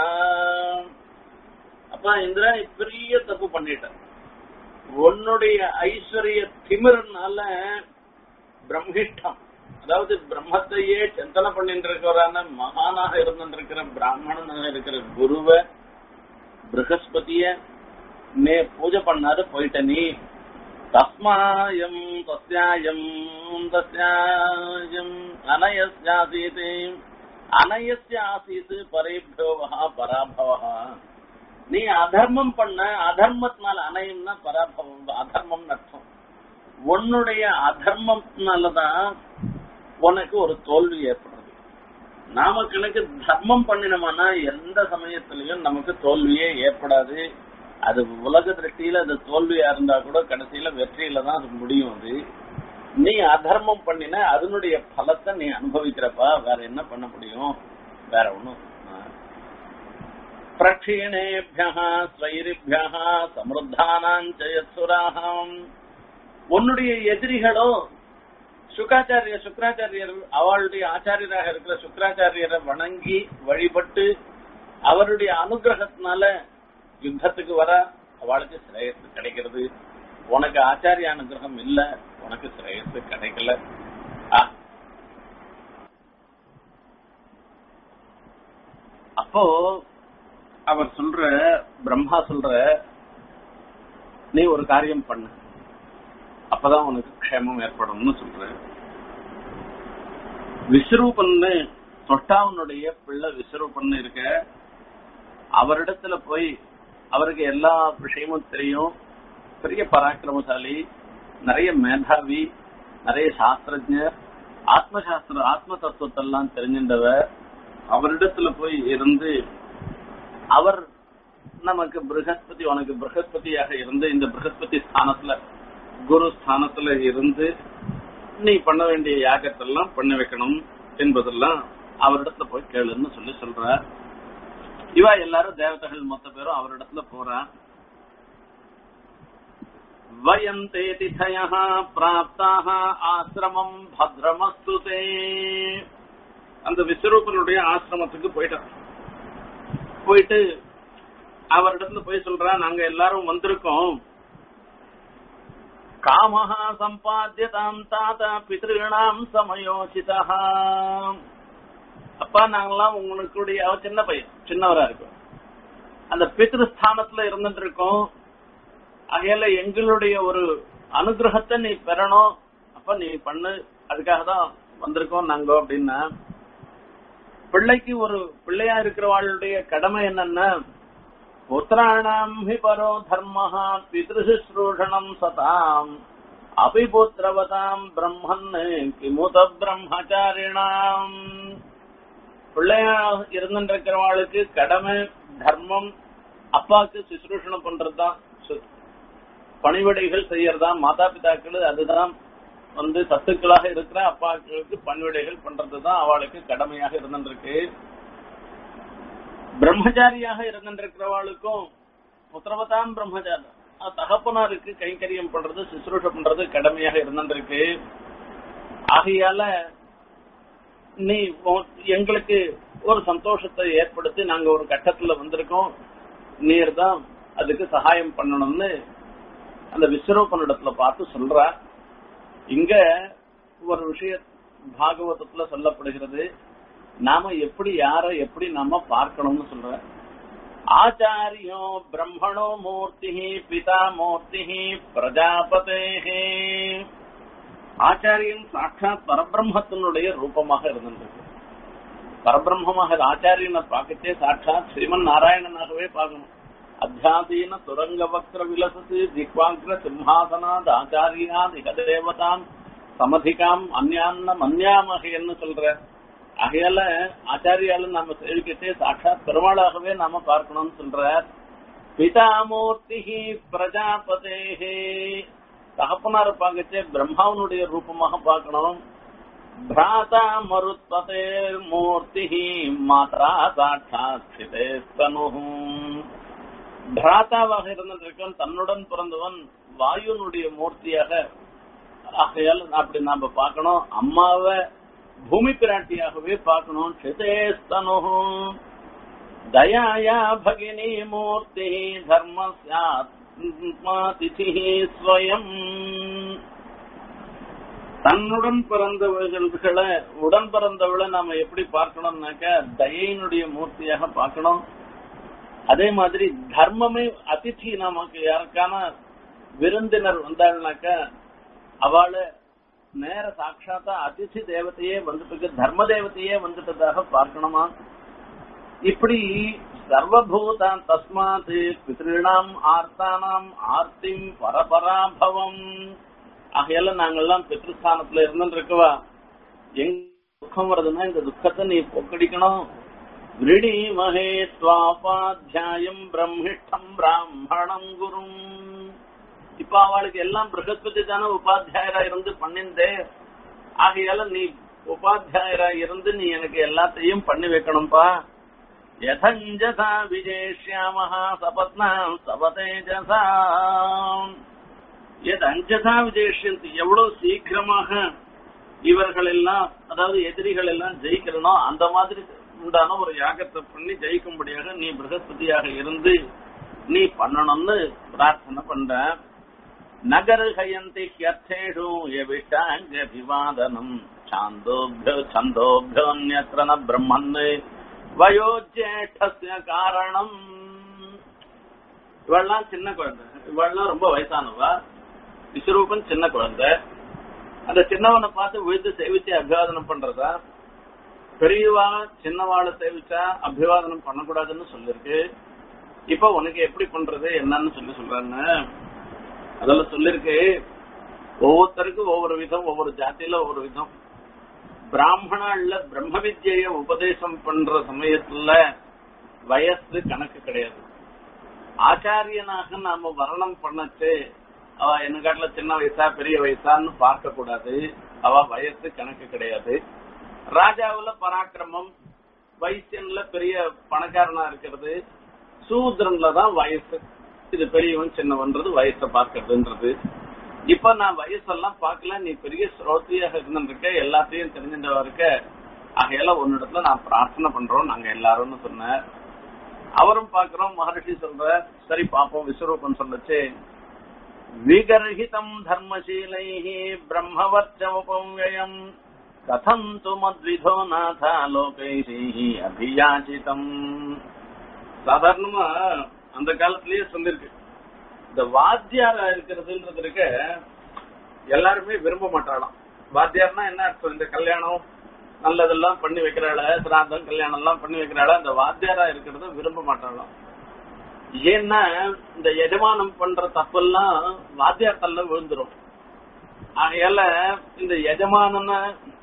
அப்ப இந்திரன் பெரிய தப்பு பண்ணிட்டான் உன்னுடைய ஐஸ்வர்ய திமிர்னால பிரம்மிஷ்டம் அதாவது பிரம்மத்தையே சிந்தனை பண்ணிட்டு இருக்கிறவரான மகானாக இருந்திருக்கிற பிராமணனாக இருக்கிற குருவ பிரகஸ்பதிய மே பூஜை பண்ணாரு போயிட்ட நீ தஸ்மாயம் தஸ்யாயம் தஸ்யாயம் அனயஸ்யாசீத் அனயஸ்ய ஆசீத் பரேபியோவா பராபவா நீ அதர்மம் பண்ண அதர்மத்தினால அனயம்னா பராபவம் அதர்மம் அர்த்தம் உன்னுடைய அதர்மத்தினாலதான் உனக்கு ஒரு தோல்வி ஏற்படுறது நாம கணக்கு தர்மம் பண்ணினோம்னா எந்த சமயத்திலையும் நமக்கு தோல்வியே ஏற்படாது அது உலக திருஷ்டியில அது தோல்வியா இருந்தா கூட கடைசியில வெற்றியில தான் அது முடியும் அது நீ அதர்மம் பண்ணின அதனுடைய பலத்தை நீ அனுபவிக்கிறப்பா வேற என்ன பண்ண முடியும் வேற ஒண்ணும் பிரக்ஷீணேபியா ஸ்வைரிபியா சமருத்தானாஞ்சயசுராகம் உன்னுடைய எதிரிகளோ சுக்காச்சாரிய சுக்கராச்சாரியர் அவளுடைய ஆச்சாரியராக இருக்கிற சுக்கராச்சாரியரை வணங்கி வழிபட்டு அவருடைய அனுகிரகத்தினால யுத்தத்துக்கு வர அவளுக்கு சிரேயஸ் கிடைக்கிறது உனக்கு ஆச்சாரிய அனுகிரகம் இல்ல உனக்கு சிரேயஸ் கிடைக்கல ஆ. அப்போ அவர் சொல்ற பிரம்மா சொல்ற நீ ஒரு காரியம் பண்ணு அப்பதான் உனக்கு க்ஷேமம் ஏற்படும்னு சொல்ற விஸ்வரூபன்னு தொட்டாவனுடைய பிள்ளை விஸ்வரூபன்னு இருக்க அவரிடத்துல போய் அவருக்கு எல்லா விஷயமும் தெரியும் பெரிய பராக்கிரமசாலி நிறைய மேதாவி நிறைய சாஸ்திரஜர் ஆத்மசாஸ்திர ஆத்ம தத்துவத்தெல்லாம் தெரிஞ்சின்றவர் அவரிடத்துல போய் இருந்து அவர் நமக்கு பிரகஸ்பதி உனக்கு பிரகஸ்பதியாக இருந்து இந்த பிரகஸ்பதி ஸ்தானத்துல குரு ஸ்தானத்துல இருந்து நீ பண்ண வேண்டிய யாகத்தெல்லாம் பண்ண வைக்கணும் என்பதெல்லாம் அவரிடத்துல போய் கேளுன்னு சொல்லி சொல்ற இவா எல்லாரும் தேவதைகள் மொத்த பேரும் அவரிடத்துல போறா வயந்தே திதய பிராப்தாக ஆசிரமம் பத்ரமஸ்து தே அந்த விஸ்வரூபனுடைய ஆசிரமத்துக்கு போயிட்டான் போயிட்டு அவரிடத்துல போய் சொல்றா நாங்க எல்லாரும் வந்திருக்கோம் காமஹா சம்பாத்தியதாம் தாத்தா பித்ருணாம் சமயோசிதா அப்பா நாங்கெல்லாம் உங்களுடைய அவ சின்ன பையன் சின்னவரா இருக்கும் அந்த பித்ருஸ்தானத்துல இருந்துட்டு இருக்கோம் ஆகையால எங்களுடைய ஒரு அனுகிரகத்தை நீ பெறணும் அப்ப நீ பண்ணு அதுக்காக தான் வந்திருக்கோம் நாங்க அப்படின்னா பிள்ளைக்கு ஒரு பிள்ளையா இருக்கிறவாளுடைய கடமை என்னன்னா புத்திராணாம் ஹி பரோ தர்ம பிதிருசுஸ்ரூஷணம் சதாம் அபிபுத்திரவதாம் பிரம்மன் கிமுத பிரம்மச்சாரிணாம் பிள்ளையா இருந்துருக்கிறவாளுக்கு கடமை தர்மம் அப்பாவுக்கு சுசுரூஷணம் பண்றதுதான் சு- பணிவிடைகள் செய்யறதா மாதா பிதாக்கள் அதுதான் வந்து சத்துக்களாக இருக்கிற அப்பாக்களுக்கு பணிவிடைகள் பண்றதுதான் அவளுக்கு கடமையாக இருந்திருக்கு பிரம்மச்சாரியாக இருந்திருக்கிறவாளுக்கும் புத்திரவதாம் பிரம்மச்சாரி அஹ் தகப்பனாருக்கு கைங்கரியம் பண்றது சுசுரூஷ பண்றது கடமையாக இருந்திருக்கு ஆகையால நீ உன்- எங்களுக்கு ஒரு சந்தோஷத்தை ஏற்படுத்தி நாங்க ஒரு கட்டத்துல வந்திருக்கோம் நீர் தான் அதுக்கு சகாயம் பண்ணணும்னு அந்த விஸ்வரூபனிடத்துல பார்த்து சொல்றா இங்க ஒரு விஷய பாகவதத்துல சொல்லப்படுகிறது நாம எப்படி யார எப்படி நாம பார்க்கணும்னு சொல்ற ஆச்சாரியோ பிரம்மணோ மூர்த்தி பிதா மூர்த்தி பிரஜாபதே ஆச்சாரியன் சாட்சாத் பரபிரம்மத்தினுடைய ரூபமாக இருந்திருக்கு பரபிரம்மமாக ஆச்சாரியனை பார்க்கச்சே சாட்சாத் ஸ்ரீமன் நாராயணனாகவே பார்க்கணும் அத்தியாசீன துரங்க வக்ர விலசசி திக்வாங்கிர சிம்ஹாசனாத் ஆச்சாரியாத் இக தேவதாம் சமதிகாம் அந்யான்ன மன்யாமகைன்னு சொல்ற ஆகையால ஆச்சாரியால நாம சேவிக்கச்சே சாட்சாத் பெருமாளாகவே நாம பார்க்கணும்னு சொல்ற பிதாமூர்த்தி பிரஜாபதேஹே தகப்பனார பார்க்கச்சே பிரம்மாவனுடைய ரூபமாக பார்க்கணும் பிராதா மருத்பதே மூர்த்தி மாதா சாட்சாத் பிராதாவாக இருந்திருக்கவன் தன்னுடன் பிறந்தவன் வாயுனுடைய மூர்த்தியாக ஆகையால் அப்படி நாம பார்க்கணும் அம்மாவை பூமி பிராட்டியாகவே பார்க்கணும் சிதேஸ்தனு தயாயா பகினி மூர்த்தி தர்மஸ்யாத்மாதிதி ஸ்வயம் தன்னுடன் பிறந்தவர்களை உடன் பிறந்தவளை நாம எப்படி பார்க்கணும்னாக்க தயையினுடைய மூர்த்தியாக பார்க்கணும் அதே மாதிரி தர்மமே அதிதி நமக்கு யாருக்கான விருந்தினர் வந்தாள்னாக்க அவளை நேர சாட்சாத்தா அதிதி தேவதையே வந்துட்டு தர்ம தேவதையே வந்துட்டதாக பார்க்கணுமா இப்படி சர்வபூதான் தஸ்மாத் பித்ருணாம் ஆர்த்தானாம் ஆர்த்திம் பரபராபவம் ஆகையால நாங்கெல்லாம் பித்ருஸ்தானத்துல இருந்துட்டு இருக்கவா எங்க துக்கம் வருதுன்னா இந்த துக்கத்தை நீ போக்கடிக்கணும் விரீமஹே ஸ்வாபாத்தியாயம் பிரம்மிஷ்டம் பிராமணம் குரும் இப்ப அவளுக்கு எல்லாம் பிரகஸ்பதி தானே உபாத்தியாயரா இருந்து பண்ணிந்தே ஆகையால நீ உபாத்தியாயரா இருந்து நீ எனக்கு எல்லாத்தையும் பண்ணி வைக்கணும்பா யதஞ்சசா விஜேஷ்யாமஹா சபத்னாம் சபதேஜசா எதஞ்சசா விஜேஷ்யந்தி எவ்வளவு சீக்கிரமாக இவர்கள் எல்லாம் அதாவது எதிரிகள் எல்லாம் ஜெயிக்கிறனோ அந்த மாதிரி உண்டான ஒரு யாகத்தை பண்ணி ஜெயிக்கும்படியாக நீ பிரகஸ்பதியாக இருந்து நீ பண்ணணும்னு பிரார்த்தனை பண்ற நகர்ஹயந்தி ஹியர்த்தேஷு எவிட்டாங்கபிவாதனம் சாந்தோபியோ சந்தோபியோன்யத்ர ந பிரம்மன் வயோஜேஷ்டஸ்ய காரணம் இவெல்லாம் சின்ன குழந்தை இவெல்லாம் ரொம்ப வயசானவா விஸ்வரூபன் சின்ன குழந்தை அந்த சின்னவனை பார்த்து விழுந்து சேவிச்சு அபிவாதனம் பண்றதா பெரியவா சின்னவாளை சேவிச்சா அபிவாதனம் பண்ணக்கூடாதுன்னு சொல்லிருக்கு இப்ப உனக்கு எப்படி பண்றது என்னன்னு சொல்லி சொல்றாங்க அதெல்லாம் சொல்லிருக்கு ஒவ்வொருத்தருக்கும் ஒவ்வொரு விதம் ஒவ்வொரு ஜாத்தியில ஒவ்வொரு விதம் பிராமணால பிரம்ம வித்யை உபதேசம் பண்ற சமயத்துல வயசு கணக்கு கிடையாது ஆச்சாரியனாக நாம வர்ணம் பண்ணச்சு அவ என்ன காட்டுல சின்ன வயசா பெரிய வயசான்னு பார்க்க கூடாது அவ வயசு கணக்கு கிடையாது ராஜாவுல பராக்கிரமம் வைசியன்ல பெரிய பணக்காரனா இருக்கிறது சூத்ரன்ல தான் வயசு இது பெரியவன் சின்னவன்றது வயசை பார்க்கறதுன்றது இப்ப நான் வயசெல்லாம் பார்க்கல நீ பெரிய ஸ்ரோத்தியாக இருந்திருக்க எல்லாத்தையும் தெரிஞ்சின்றவா இருக்க ஆகையால உன்னிடத்துல நான் பிரார்த்தனை பண்றோம் நாங்க எல்லாரும் சொன்ன அவரும் பாக்குறோம் மகர்ஷி சொல்ற சரி பாப்போம் விஸ்வரூபம் சொல்லச்சு விகர்ஹிதம் தர்மசீலை பிரம்மவர்ச்சமுபவ்யயம் கதம் து மத்விதோ நாத லோகைஷி அபியாசிதம் சாதாரணமா அந்த காலத்திலேயே சொல்லிருக்கு இந்த வாத்தியாரா இருக்கிறதுன்றது இருக்க எல்லாருமே விரும்ப மாட்டாளாம் வாத்தியார்னா என்ன அர்த்தம் இந்த கல்யாணம் நல்லதெல்லாம் பண்ணி வைக்கிறாள சிராதம் கல்யாணம் எல்லாம் பண்ணி வைக்கிறாள இந்த வாத்தியாரா இருக்கிறத விரும்ப மாட்டாளாம் ஏன்னா இந்த எஜமானம் பண்ற தப்பெல்லாம் வாத்தியார் தள்ள விழுந்துரும் ஆகையால இந்த எஜமானனை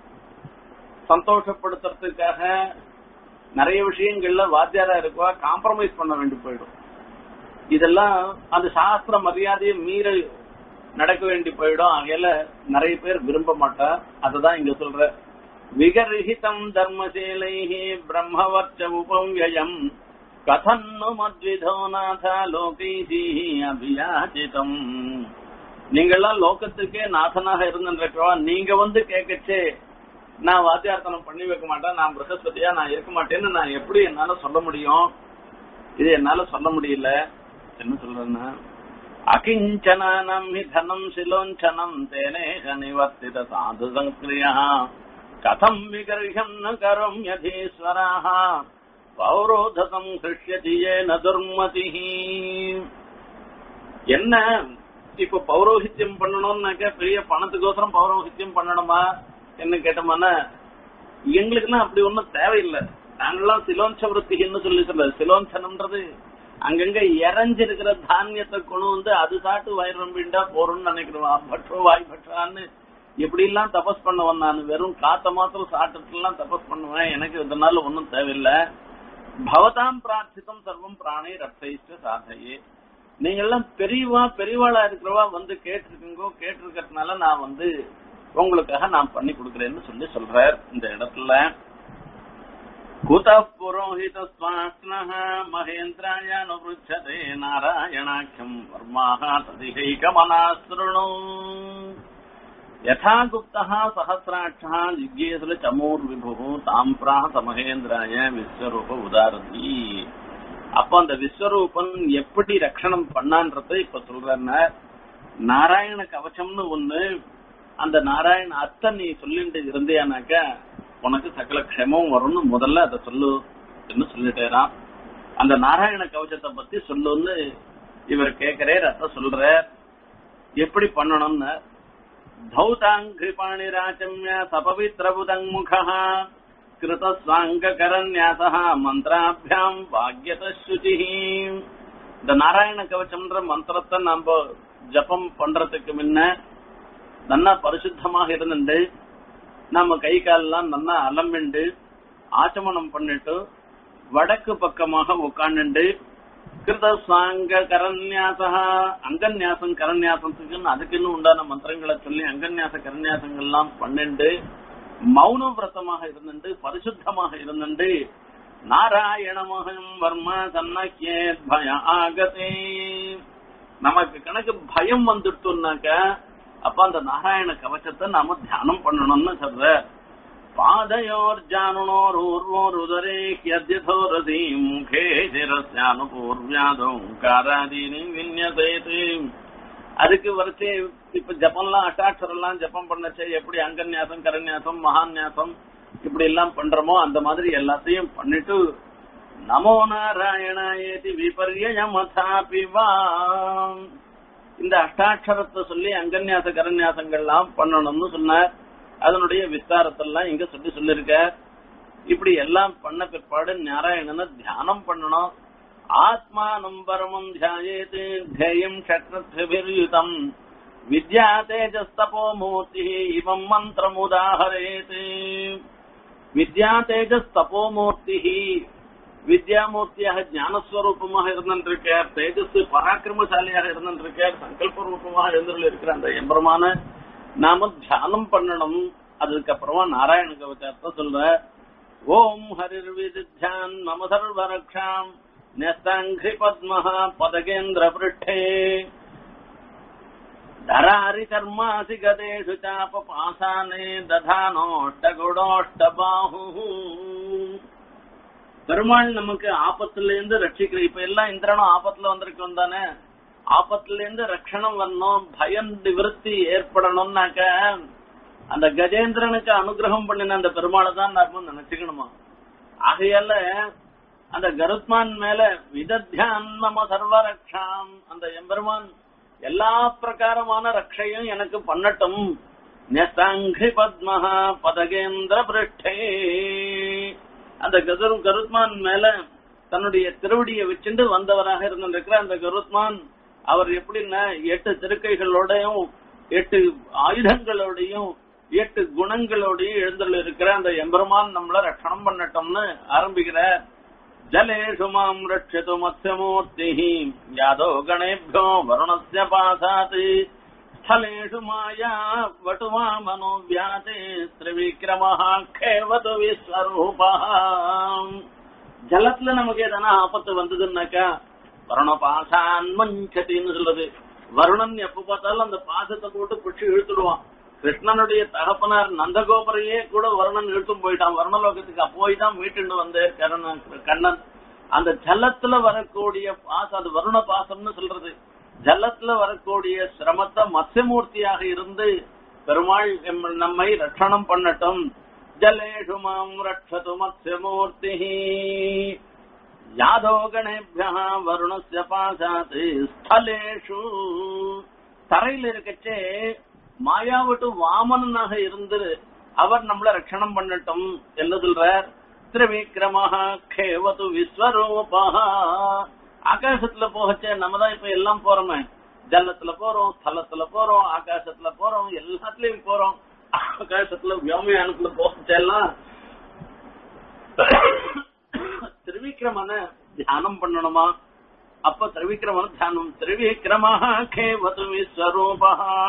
சந்தோஷப்படுத்துறதுக்காக நிறைய விஷயங்கள்ல வாத்தியாரா இருக்கவா காம்ப்ரமைஸ் பண்ண வேண்டி போயிடும் இதெல்லாம் அந்த சாஸ்திர மரியாதையை மீற நடக்க வேண்டி போயிடும் ஆகையால நிறைய பேர் விரும்ப மாட்டா அததான் இங்க சொல்ற விகர்ஹிதம் தர்மசீலைஹி பிரம்மவர்ச்ச உபவ்யயம் கதன்னு மத்விதோ நாத லோகைசி அபியாசிதம் நீங்கெல்லாம் லோகத்துக்கே நாதனாக இருந்திருக்கிறவா நீங்க வந்து கேட்கச்சே நான் வாத்தியார்த்தனம் பண்ணி வைக்க மாட்டேன் நான் பிரகஸ்பதியா நான் இருக்க மாட்டேன்னு நான் எப்படி என்னால சொல்ல முடியும் இது என்னால சொல்ல முடியல என்ன சொல்றேன்னா அகிஞ்சனானம் ஹி தனம் சிலோஞ்சனம் தேனேக நிவர்த்தித சாது சங்கிரியா கதம் விகர்ஹம் ந கரும் யதீஸ்வராக பௌரோதகம் ஹிருஷ்யதியே ந துர்மதி என்ன இப்ப பௌரோஹித்யம் பண்ணணும்னாக்க பெரிய பணத்துக்கோசரம் பௌரோஹித்யம் பண்ணணுமா என்ன கேட்டோம்னா எங்களுக்குலாம் அப்படி ஒண்ணும் தேவையில்லை நாங்கெல்லாம் சிலோஞ்ச விருத்தின்னு சொல்லி சொல்ல சிலோஞ்சனம்ன்றது அங்கங்க இறஞ்சிருக்கிற தானியத்தை கொண்டு வந்து அது சாட்டு வயிறு ரொம்பிண்டா போறோம்னு நினைக்கிறோம் பற்றோ வாய் பற்றான்னு எப்படி எல்லாம் தபஸ் பண்ணுவேன் நான் வெறும் காத்த மாத்திரம் சாப்பிட்டு எல்லாம் தபஸ் பண்ணுவேன் எனக்கு இதனால ஒன்னும் தேவையில்லை பவதாம் பிரார்த்தித்தம் சர்வம் பிராணை ரப்தைஷ்ட சாதையே நீங்க எல்லாம் பெரியவா பெரியவாளா இருக்கிறவா வந்து கேட்டிருக்கீங்கோ கேட்டிருக்கிறதுனால நான் வந்து உங்களுக்காக நான் பண்ணி கொடுக்கறேன்னு சொல்லி சொல்றார் இந்த இடத்துல குத புரோஹித ஸ்வாஸ்னஹ மகேந்திராயானுபுச்சதே நாராயணாக்கியம் வர்மாக ததிகைகமனாஸ்ருணு யதா குப்தः சஹசிராட்சः ஜிக்யேசுல சமூர்விபுः தாம் பிராக சமகேந்திராய விஸ்வரூப உதாரதி அப்ப அந்த விஸ்வரூபன் எப்படி ரட்சணம் பண்ணான்றத இப்ப சொல்றேன்னா நாராயண கவச்சம்னு ஒண்ணு அந்த நாராயண அத்தை நீ சொல்லிட்டு இருந்தியானாக்க உனக்கு சகல க்ஷமம் வரும்னு முதல்ல அதை சொல்லு சொல்லிட்டேரான் அந்த நாராயண கவச்சத்தை பத்தி சொல்லுன்னு இவர் கேக்குறே அத்த சொல்ற எப்படி பண்ணணும்னு धौताङ्घ्रिपाणिराचम्य सपवित्रबुदङ्मुखः कृतस्वाङ्गकरन्यासः மந்திராபியாம் வாக்கியத ஸ்ருதிஹ இந்த நாராயண கவச்சம்ன்ற மந்திரத்தை நம்ம ஜபம் பண்றதுக்கு முன்ன நல்லா பரிசுத்தமாக இருந்துட்டு நம்ம கை காலெல்லாம் நல்லா அலம்பிண்டு ஆச்சமனம் பண்ணிட்டு வடக்கு பக்கமாக உட்காந்துண்டு கிருத சாங்க கரன்யாசா அங்கன்யாசம் கரன்யாசத்துக்குன்னு அதுக்குன்னு உண்டான மந்திரங்களை சொல்லி அங்கன்யாச கரன்யாசங்கள்லாம் பன்னெண்டு மௌன விரதமாக இருந்துட்டு பரிசுத்தமாக இருந்துட்டு நாராயணமகம் வர்ம சன்னக்கியே பய ஆகதே நமக்கு கணக்கு பயம் வந்துட்டோம்னாக்க அப்ப அந்த நாராயண கவச்சத்தை நாம தியானம் பண்ணணும்னு சொல்ற पादयोर्जानुणोरूर्वोरुदरे ह्यद्यथो रसी मुखे शिरस्यानुपूर्व्यादोङ्कारादीनि विन्यसेत् அதுக்கு வரிசை இப்ப ஜபம்லாம் அட்டாட்சரெல்லாம் ஜபம் பண்ணச்சே எப்படி அங்கன்யாசம் கரன்யாசம் மகான்யாசம் இப்படி எல்லாம் பண்றோமோ அந்த மாதிரி எல்லாத்தையும் பண்ணிட்டு நமோ நாராயணாயேதி விபர்யமதாபி வா இந்த அஷ்டாட்சரத்தை சொல்லி அங்கன்யாச கரன்யாசங்கள்லாம் பண்ணணும்னு சொன்னார் அதனுடைய விஸ்தாரத்தெல்லாம் இங்க சொல்லி சொல்லிருக்க இப்படி எல்லாம் பண்ண பிற்பாடு நாராயணனை தியானம் பண்ணணும் ஆத்மானம் பரமம் தியாயேத் தேயம் சக்கரத்பிர்யுதம் வித்யா தேஜஸ்தபோ மூர்த்தி இவம் மந்திரமுதாஹரேத் வித்யா தேஜஸ்தபோ மூர்த்தி வித்யாமூர்த்தியாக ஞானஸ்வரூபமாக இருந்திருக்கார் தேஜஸ் பராக்கிரமசாலியாக இருந்திருக்கார் சங்கல்ப ரூபமாக இருந்துள்ள இருக்கிற அந்த எம்பரமான நாம தியானம் பண்ணணும் அதுக்கப்புறமா நாராயண கவச்சார்த்த சொல்ற ஓம் ஹரிர் விதித்யான் மம சர்வரக்ஷாம் நெஸ்தாங்கி பத்மஹ பதகேந்திர பிருட்டே धरारि कर्मासि गदेषु चापपासाने दधानोष्टगुडोष्टबाहुः பெருமாள் நமக்கு ஆபத்துல இருந்து ரட்சிக்கிற இப்ப எல்லாம் இந்திரனும் ஆபத்துல வந்திருக்கோம் தானே ஆபத்துல இருந்து ரட்சணம் வரணும் பயம் நிவர்த்தி ஏற்படணும்னாக்க அந்த கஜேந்திரனுக்கு அனுகிரகம் பண்ணின அந்த பெருமாளை தான் நாம நினைச்சுக்கணுமா ஆகையால அந்த கருத்மான் மேல விதத்தியான் நம்ம சர்வ ரக்ஷாம் அந்த எம்பெருமான் எல்லா பிரகாரமான ரக்ஷையும் எனக்கு பண்ணட்டும் நெசங்கி பத்மஹா பதகேந்திர பிருஷ்டே அந்த கரு கருத்மான் மேல தன்னுடைய திருவடியை வச்சுட்டு வந்தவராக இருந்திருக்கிற அந்த கருத்மான் அவர் எப்படின்னா எட்டு திருக்கைகளோடையும் எட்டு ஆயுதங்களோடையும் எட்டு குணங்களோடையும் எழுந்துள்ள இருக்கிற அந்த எம்பெருமான் நம்மள ரட்சணம் பண்ணட்டோம்னு ஆரம்பிக்கிறார் जलेषु माम् रक्षतु मत्स्यमूर्तिः यादो गणेभ्यो वरुणस्य पासात् स्थलेषु माया वटुवामनो व्याते त्रिविक्रमः खेवतु விஸ்வரூபः ஜலத்துல நமக்கு எதனா ஆபத்து வந்ததுன்னாக்கா வருண பாசான் மஞ்சத்தின்னு சொல்றது வருணன் எப்ப பார்த்தாலும் அந்த பாசத்தை போட்டு பிடிச்சு இழுத்துடுவான் கிருஷ்ணனுடைய தகப்பனார் நந்தகோபரையே கூட வருணன் இழுத்தும் போயிட்டான் வருணலோகத்துக்கு போய் தான் மீட்டுண்டு வந்தார் கரணன் கண்ணன் அந்த ஜலத்துல வரக்கூடிய பாசம் அது வருண பாசம்னு சொல்றது ஜலத்துல வரக்கூடிய சிரமத்தை மத்ஸ்யமூர்த்தியாக இருந்து பெருமாள் எம்- நம்மை ரட்சணம் பண்ணட்டும் ஜலேஷு மாம் ரட்சது மத்ஸ்யமூர்த்தி யாதோ கணேபிய வருணஸ்ய பாசாத் ஸ்தலேஷு தரையில் இருக்கச்சே மாயாவட்டு வாமனனாக இருந்து அவர் நம்மள ரட்சணம் பண்ணட்டும் என்ன சொல்றார் திரிவிக்ரமஹ கேவது விஸ்வரூபா ஆகாசத்துல போகச்சே நம்ம தான் இப்ப எல்லாம் போறோமே ஜலத்துல போறோம் ஸ்தலத்துல போறோம் ஆகாசத்துல போறோம் எல்லாத்துலயும் போறோம் ஆகாசத்துல வியோமயானத்துல போகச்சே எல்லாம் திரிவிக்ரமன தியானம் பண்ணணுமா அப்ப திரிவிக்ரமன தியானம் திரிவிக்ரமஹ கேவது விஸ்வரூபா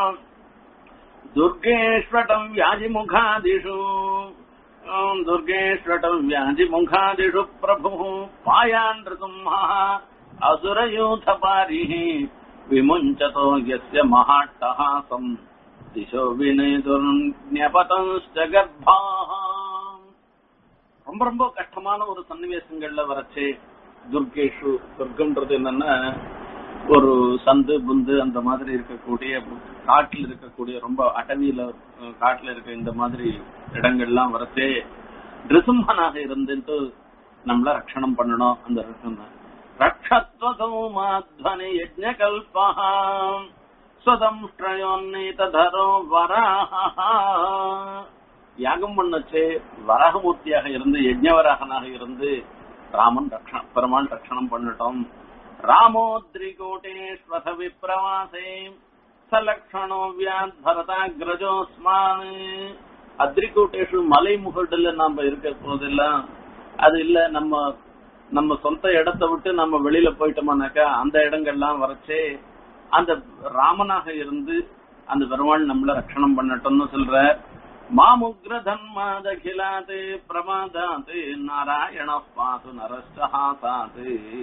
दुर्गेष्वटम् व्याधिमुखादिषु ॐ दुर्गेष्वटम् व्याधिमुखादिषु प्रभुः पायान् ऋतुम्हः असुरयूथपारिः विमुञ्चतो यस्य महाट्टहासम् दिशो विनेदुर्न्यपतंश्च गर्भाः ரொம்ப ரொம்ப கஷ்டமான ஒரு சன்னிவேசங்கள்ல வரச்சே துர்கேஷு துர்க்கம்ன்றது என்னன்னா ஒரு சந்து புந்து அந்த மாதிரி இருக்கக்கூடிய காட்டில் இருக்கக்கூடிய ரொம்ப அடவியில அஹ், காட்டுல இருக்க இந்த மாதிரி இடங்கள்லாம் வரச்சே நிருசிம்மனாக இருந்துட்டு நம்மள ரட்சணம் பண்ணணும் அந்த ரட்சணம் தான் ரக்ஷத்வசௌமாத்வனி யஜ்ஞகல்பஹாம் ஸ்வதம்ஷ்டயோன்னீதரோ வராஹா யாகம் பண்ணச்சே வராகமூர்த்தியாக இருந்து யஜ்ஞவராகனாக இருந்து ராமன் ரக்ஷணம் பெருமாள் ரட்சணம் பண்ணட்டும் ராமோத்ரிகூட்டேஸ்வத விப்ரவாசே சலக்ஷணோ வியாத் பரதாகிரஜோஸ்மான் அத்ரிகூட்டேஷு மலை முகடுல நாம இருக்க போதெல்லாம் அது இல்ல நம்ம நம்ம சொந்த இடத்தை விட்டு நம்ம வெளியில போயிட்டோம்னாக்கா அந்த இடங்கள்லாம் வரச்சே அந்த ராமனாக இருந்து அந்த பெருமாள் நம்மள ரட்சணம் பண்ணட்டும்னு சொல்ற மாமுக்ர தன்மாதகிலாத் பிரமாதாத் நாராயண பாது நரஸ்டஹாசாத்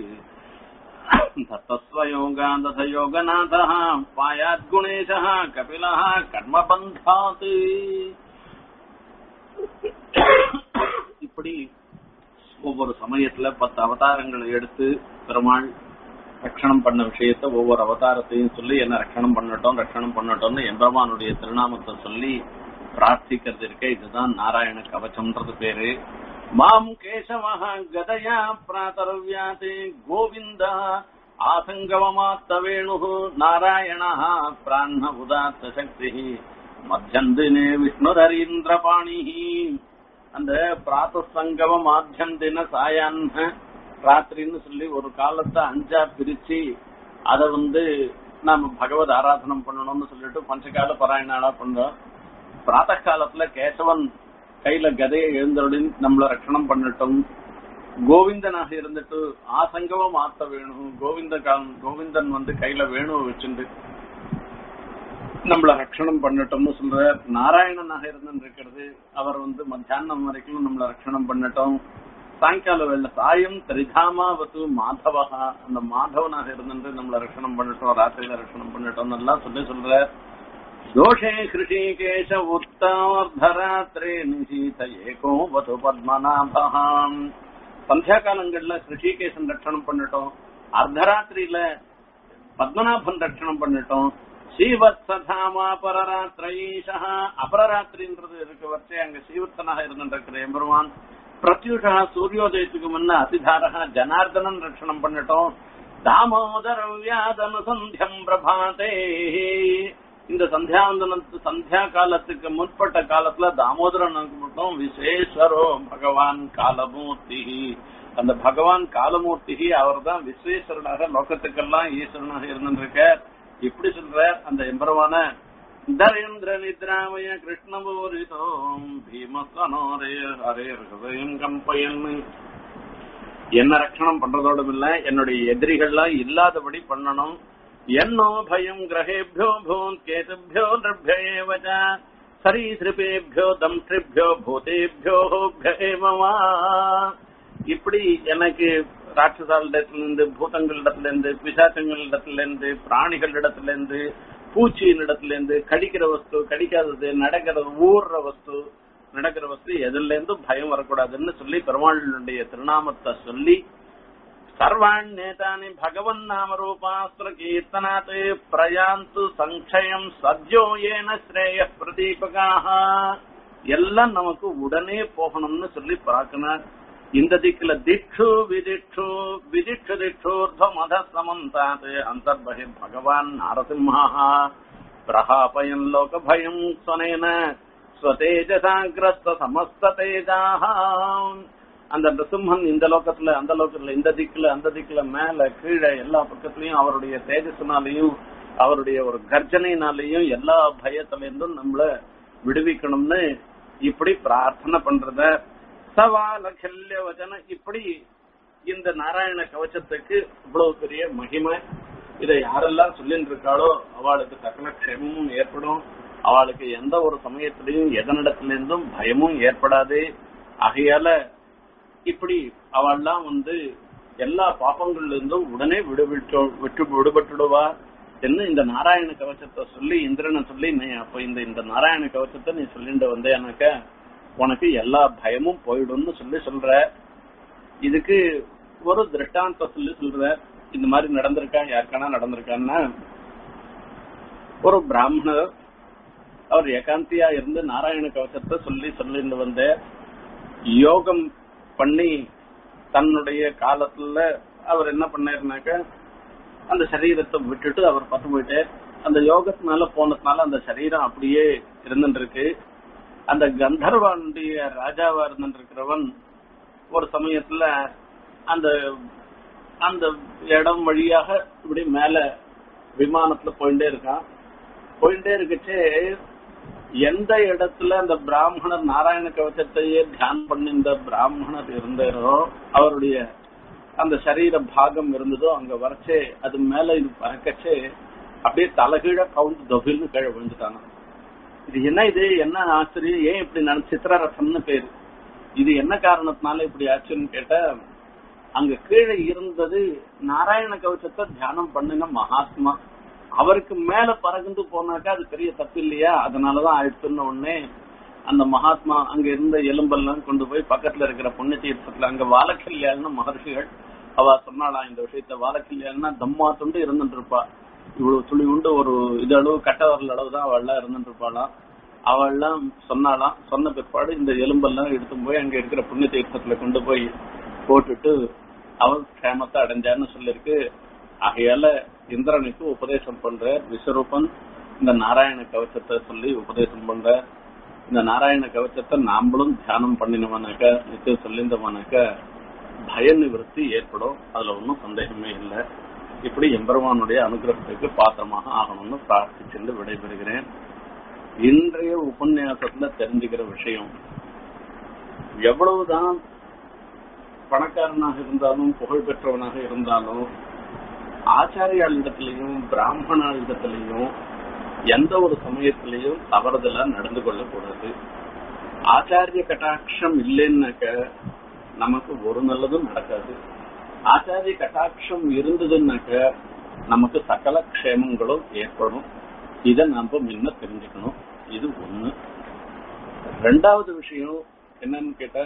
தத்தஸ்வயோகாந்தத யோகநாதः பாயாத்குணேशः கபிலः கர்மபந்தாத் இப்படி ஒவ்வொரு சமயத்துல பத்து அவதாரங்களை எடுத்து பெருமாள் ரட்சணம் பண்ண விஷயத்த ஒவ்வொரு அவதாரத்தையும் சொல்லி என்ன ரட்சணம் பண்ணட்டும் ரட்சணம் பண்ணட்டோம்னு எம்பெருமானுடைய திருநாமத்தை சொல்லி பிரார்த்திக்கிறது இருக்க இதுதான் நாராயண கவச்சம்ன்றது பேரு மாம் கேசவஹ கதயா பிராதரவ்யாதே கோவிந்தா ஆசங்கவமாத்த வேணு நாராயண பிராண உதாத்த சக்தி மத்தியந்தினே விஷ்ணுதரீந்திரபாணி அந்த பிராத்தசங்கம மாத்தியந்தின சாயான்ன ராத்திரின்னு சொல்லி ஒரு காலத்தை அஞ்சா பிரிச்சு அத வந்து நாம பகவத் ஆராதனம் பண்ணணும்னு சொல்லிட்டு பஞ்சகால பாராயணாலா பண்றோம் பிராத்த காலத்துல கேசவன் கையில கதையை எழுந்தவுடன் நம்மள ரட்சணம் பண்ணட்டும் கோவிந்தனாக இருந்துட்டு ஆசங்கவம் ஆத்த வேணும் கோவிந்த காலம் கோவிந்தன் வந்து கையில வேணுவை வச்சுட்டு நம்மள ரட்சணம் பண்ணட்டோம்னு சொல்ற நாராயணனாக இருந்து இருக்கிறது அவர் வந்து மத்தியானம் வரைக்கும் நம்மள ரட்சணம் பண்ணட்டும் சாயங்கால வேலை சாயம் திரிதாமாவத்து மாதவகா அந்த மாதவனாக இருந்து நம்மள ரட்சணம் பண்ணட்டும் ராத்திரியில ரட்சணம் பண்ணட்டும் எல்லாம் சொல்லி சொல்ற தோஷே ஹிருஷிகேஷ உத்தமர்தராத்திரே நிஷீத ஏகோ வது பத்மநாபகாம் சந்தியா காலங்கள்ல ஹிருஷிகேசன் ரட்சணம் பண்ணட்டும் அர்த்தராத்திரியில பத்மநாபன் ரட்சணம் பண்ணட்டும் ஸ்ரீவத்சதாமா பரராத்திரீஷா அபரராத்திரின்றது இருக்கு வச்சே அங்க ஸ்ரீவர்த்தனாக இருந்திருக்கிற எம்பெருமான் பிரத்யூஷா சூரியோதயத்துக்கு முன்ன அதிதாரா ஜனார்தனன் ரட்சணம் பண்ணட்டும் தாமோதர வியாதன சந்தியம் பிரபாதே இந்த சந்தியாவந்தனத்து சந்தியா காலத்துக்கு முற்பட்ட காலத்துல தாமோதரனுக்கு மட்டும் விசேஸ்வரோ பகவான் காலமூர்த்தி அந்த பகவான் காலமூர்த்தி அவர் தான் விஸ்வேஸ்வரனாக லோகத்துக்கெல்லாம் ஈஸ்வரனாக இருந்திருக்க இப்படி சொல்ற அந்த எம்பரமான தரேந்திர நித்ராமய கிருஷ்ணபூரிதோம் பீமஸ்வனோரே ஹரே ஹதயம் கம்பயன் என்ன ரட்சணம் பண்றதோடும் இல்ல என்னுடைய எதிரிகள்லாம் இல்லாதபடி பண்ணணும் என்னோ பயம் கிரகேபியோ பூன் கேதுபியோ நிருபியேவச்ச சரீசிருபேபியோ தம்ஷ்ரிபியோ பூதேபியோ ஏவமா இப்படி எனக்கு ராட்சசாலிடத்துல இருந்து பூதங்களிடத்துல இருந்து பிசாசங்களிடத்துல இருந்து பிராணிகளிடத்துல இருந்து பூச்சியின் இடத்துல இருந்து கடிக்கிற வஸ்து கடிக்காதது நடக்கிறது ஊர்ற வஸ்து நடக்கிற வஸ்து எதுல இருந்தும் பயம் வரக்கூடாதுன்னு சொல்லி பெருமாளுடைய திருநாமத்தை சொல்லி சர்வாண்யேதானி பகவன் நாம ரூபாஸ்திர கீர்த்தனாத் பிரயாந்து சங்கயம் சத்யோ ஏன ஸ்ரேய பிரதீபகாக எல்லாம் நமக்கு உடனே போகணும்னு சொல்லி பார்க்கணும் இந்த திக்குல திக்ஷு விதிக்ஷு விதிக்ஷு திக்ஷூர்தம் அத சமந்தாத் அந்தர்பகிர் பகவான் நாரசிம்ஹா பிரகாபயன் லோக பயம் ஸ்வனேன ஸ்வதேஜசாகிரஸ்த சமஸ்த தேஜாக அந்த நரசிம்மன் இந்த லோகத்துல அந்த லோகத்துல இந்த திக்குல அந்த திக்குல மேல கீழே எல்லா பக்கத்துலயும் அவருடைய தேஜஸ்னாலையும் அவருடைய ஒரு கர்ஜனையினாலையும் எல்லா பயத்துல இருந்தும் நம்மள விடுவிக்கணும்னு இப்படி பிரார்த்தனை பண்றத சவாலகல்ய வச்சன இப்படி இந்த நாராயண கவச்சத்துக்கு இவ்வளவு பெரிய மகிமை இதை யாரெல்லாம் சொல்லிட்டு இருக்காளோ அவளுக்கு சகல க்ஷேமமும் ஏற்படும் அவளுக்கு எந்த ஒரு சமயத்திலையும் எதனிடத்துல இருந்தும் பயமும் ஏற்படாது ஆகையால இப்படி அவள்லாம் வந்து எல்லா பாப்பங்கள்ல இருந்தும் உடனே விடுவிட்டு விட்டு விடுபட்டுடுவா என்ன இந்த நாராயண கவச்சத்தை சொல்லி இந்திரனை சொல்லி நீ அப்ப இந்த இந்த நாராயண கவச்சத்தை நீ சொல்லிட்டு வந்தேனாக்க உனக்கு எல்லா பயமும் போயிடும்னு சொல்லி சொல்ற இதுக்கு ஒரு திருஷ்டாந்த சொல்லி சொல்ற இந்த மாதிரி நடந்திருக்கா யாருக்கானா நடந்திருக்கான்னா ஒரு பிராமணர் அவர் ஏகாந்தியா இருந்து நாராயண கவசத்தை சொல்லி சொல்லிட்டு வந்த யோகம் பண்ணி தன்னுடைய காலத்துல அவர் என்ன பண்ணாருனாக்க அந்த சரீரத்தை விட்டுட்டு அவர் பத்து போயிட்டார் அந்த யோகத்தினால போனதுனால அந்த சரீரம் அப்படியே இருந்துட்டு இருக்கு அந்த கந்தர்வனுடைய ராஜாவா இருந்துருக்கிறவன் ஒரு சமயத்துல அந்த அந்த இடம் வழியாக இப்படி மேல விமானத்துல போயிட்டே இருக்கான் போயிட்டே இருக்கச்சே எந்த இடத்துல அந்த பிராமணர் நாராயண கவச்சத்தையே தியானம் பண்ணி இந்த பிராமணர் இருந்தாரோ அவருடைய அந்த சரீர பாகம் இருந்ததோ அங்க வரச்சே அது மேல இது பறக்கச்சே அப்படியே தலைகீழ கவுண்ட் தொகில்னு கீழே விழுந்துட்டானா இது என்ன இது என்ன ஆச்சரியம் ஏன் இப்படி நட சித்திரரசம்னு பேரு இது என்ன காரணத்தினால இப்படி ஆச்சுன்னு கேட்டா அங்க கீழே இருந்தது நாராயண கவச்சத்தை தியானம் பண்ணின மகாத்மா அவருக்கு மேல பறகுந்து போனாக்கா அது பெரிய தப்பு இல்லையா அதனாலதான் ஆயிடுச்சுன்னு உடனே அந்த மகாத்மா அங்க இருந்த எலும்பெல்லாம் கொண்டு போய் பக்கத்துல இருக்கிற புண்ணிய தீர்த்தத்துல அங்க வாலக்கல்யாணம் மகர்ஷிகள் அவ சொன்னாலாம் இந்த விஷயத்த வாலக்கல்யாணம்னா தம்மா துண்டு இருந்துட்டு இருப்பா இவ்வளவு துளி உண்டு ஒரு இது அளவு கட்ட வரல அளவு தான் அவள்லாம் இருந்துட்டு இருப்பாளாம் அவள்லாம் சொன்னாலாம் சொன்ன பிற்பாடு இந்த எலும்பெல்லாம் எடுத்து போய் அங்க இருக்கிற புண்ணிய தீர்த்தத்துல கொண்டு போய் போட்டுட்டு அவள் க்ஷேமத்தை அடைஞ்சான்னு சொல்லிருக்கு ஆகையால இந்திரனுக்கு உபதேசம் பண்ற விஸ்வரூபன் இந்த நாராயண கவச்சத்தை சொல்லி உபதேசம் பண்ற இந்த நாராயண கவச்சத்தை நாமளும் தியானம் பண்ணினோம்னாக்க நிச்சயம் சொல்லியிருந்தோம்னாக்க பய நிவர்த்தி ஏற்படும் அதுல ஒன்றும் சந்தேகமே இல்லை இப்படி எம்பெருமானுடைய அனுகிரகத்துக்கு பாத்திரமாக ஆகணும்னு பிரார்த்திச்சென்று விடைபெறுகிறேன் இன்றைய உபன்யாசத்துல தெரிஞ்சுக்கிற விஷயம் எவ்வளவுதான் பணக்காரனாக இருந்தாலும் புகழ் பெற்றவனாக இருந்தாலும் ஆச்சாரியாளிடத்திலையும் பிராமணாளிடத்திலையும் எந்த ஒரு சமயத்திலையும் தவறுதலா நடந்து கொள்ளக்கூடாது ஆச்சாரிய கட்டாட்சம் இல்லைன்னாக்க நமக்கு ஒரு நல்லதும் நடக்காது ஆச்சாரிய கட்டாட்சம் இருந்ததுன்னாக்க நமக்கு சகல க்ஷேமங்களும் ஏற்படும் இதை நாம முன்ன தெரிஞ்சுக்கணும் இது ஒண்ணு ரெண்டாவது விஷயம் என்னன்னு கேட்டா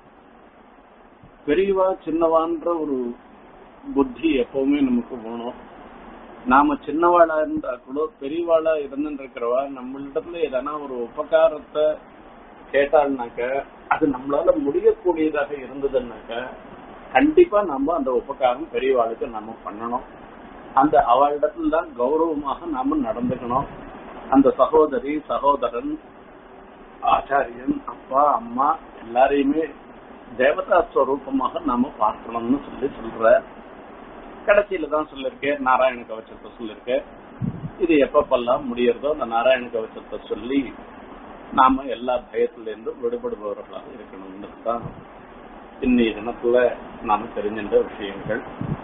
பெரியவா சின்னவான்ற ஒரு புத்தி எப்பவுமே நமக்கு வேணும் நாம சின்னவாளா இருந்தா கூட பெரியவாளா இருந்துட்டு இருக்கிறவா நம்மளிடத்துல எதனா ஒரு உபகாரத்தை கேட்டாள்னாக்க அது நம்மளால முடியக்கூடியதாக இருந்ததுன்னாக்க கண்டிப்பா நம்ம அந்த உபகாரம் பெரியவாளுக்கு நம்ம பண்ணணும் அந்த அவளிடத்துல தான் கௌரவமாக நாம நடந்துக்கணும் அந்த சகோதரி சகோதரன் ஆச்சாரியன் அப்பா அம்மா எல்லாரையுமே தேவதா ஸ்வரூபமாக நாம பார்க்கணும்னு சொல்லி சொல்ற கடைசியில தான் சொல்லிருக்கேன் நாராயண கவச்சத்தை சொல்லிருக்கேன் இது எப்பப்பெல்லாம் முடியறதோ அந்த நாராயண கவச்சத்தை சொல்லி நாம எல்லா பயத்துல இருந்தும் விடுபடுபவர்களாக இருக்கணும்னு தான் இன்னைய தினத்துல நாம தெரிஞ்சின்ற விஷயங்கள்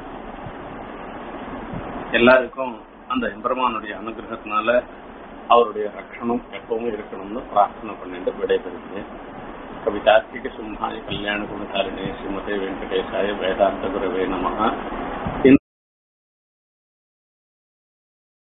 எல்லாருக்கும் அந்த எம்பெருமானுடைய அனுகிரகத்தினால அவருடைய ரட்சணம் எப்பவும் இருக்கணும்னு பிரார்த்தனை பண்ணிட்டு விடைபெறுகிறேன் கவிதார்த்திக சிம்ஹாய கல்யாண குணகாரிணே ஸ்ரீமதே வெங்கடேசாய வேதாந்த குரவே நமக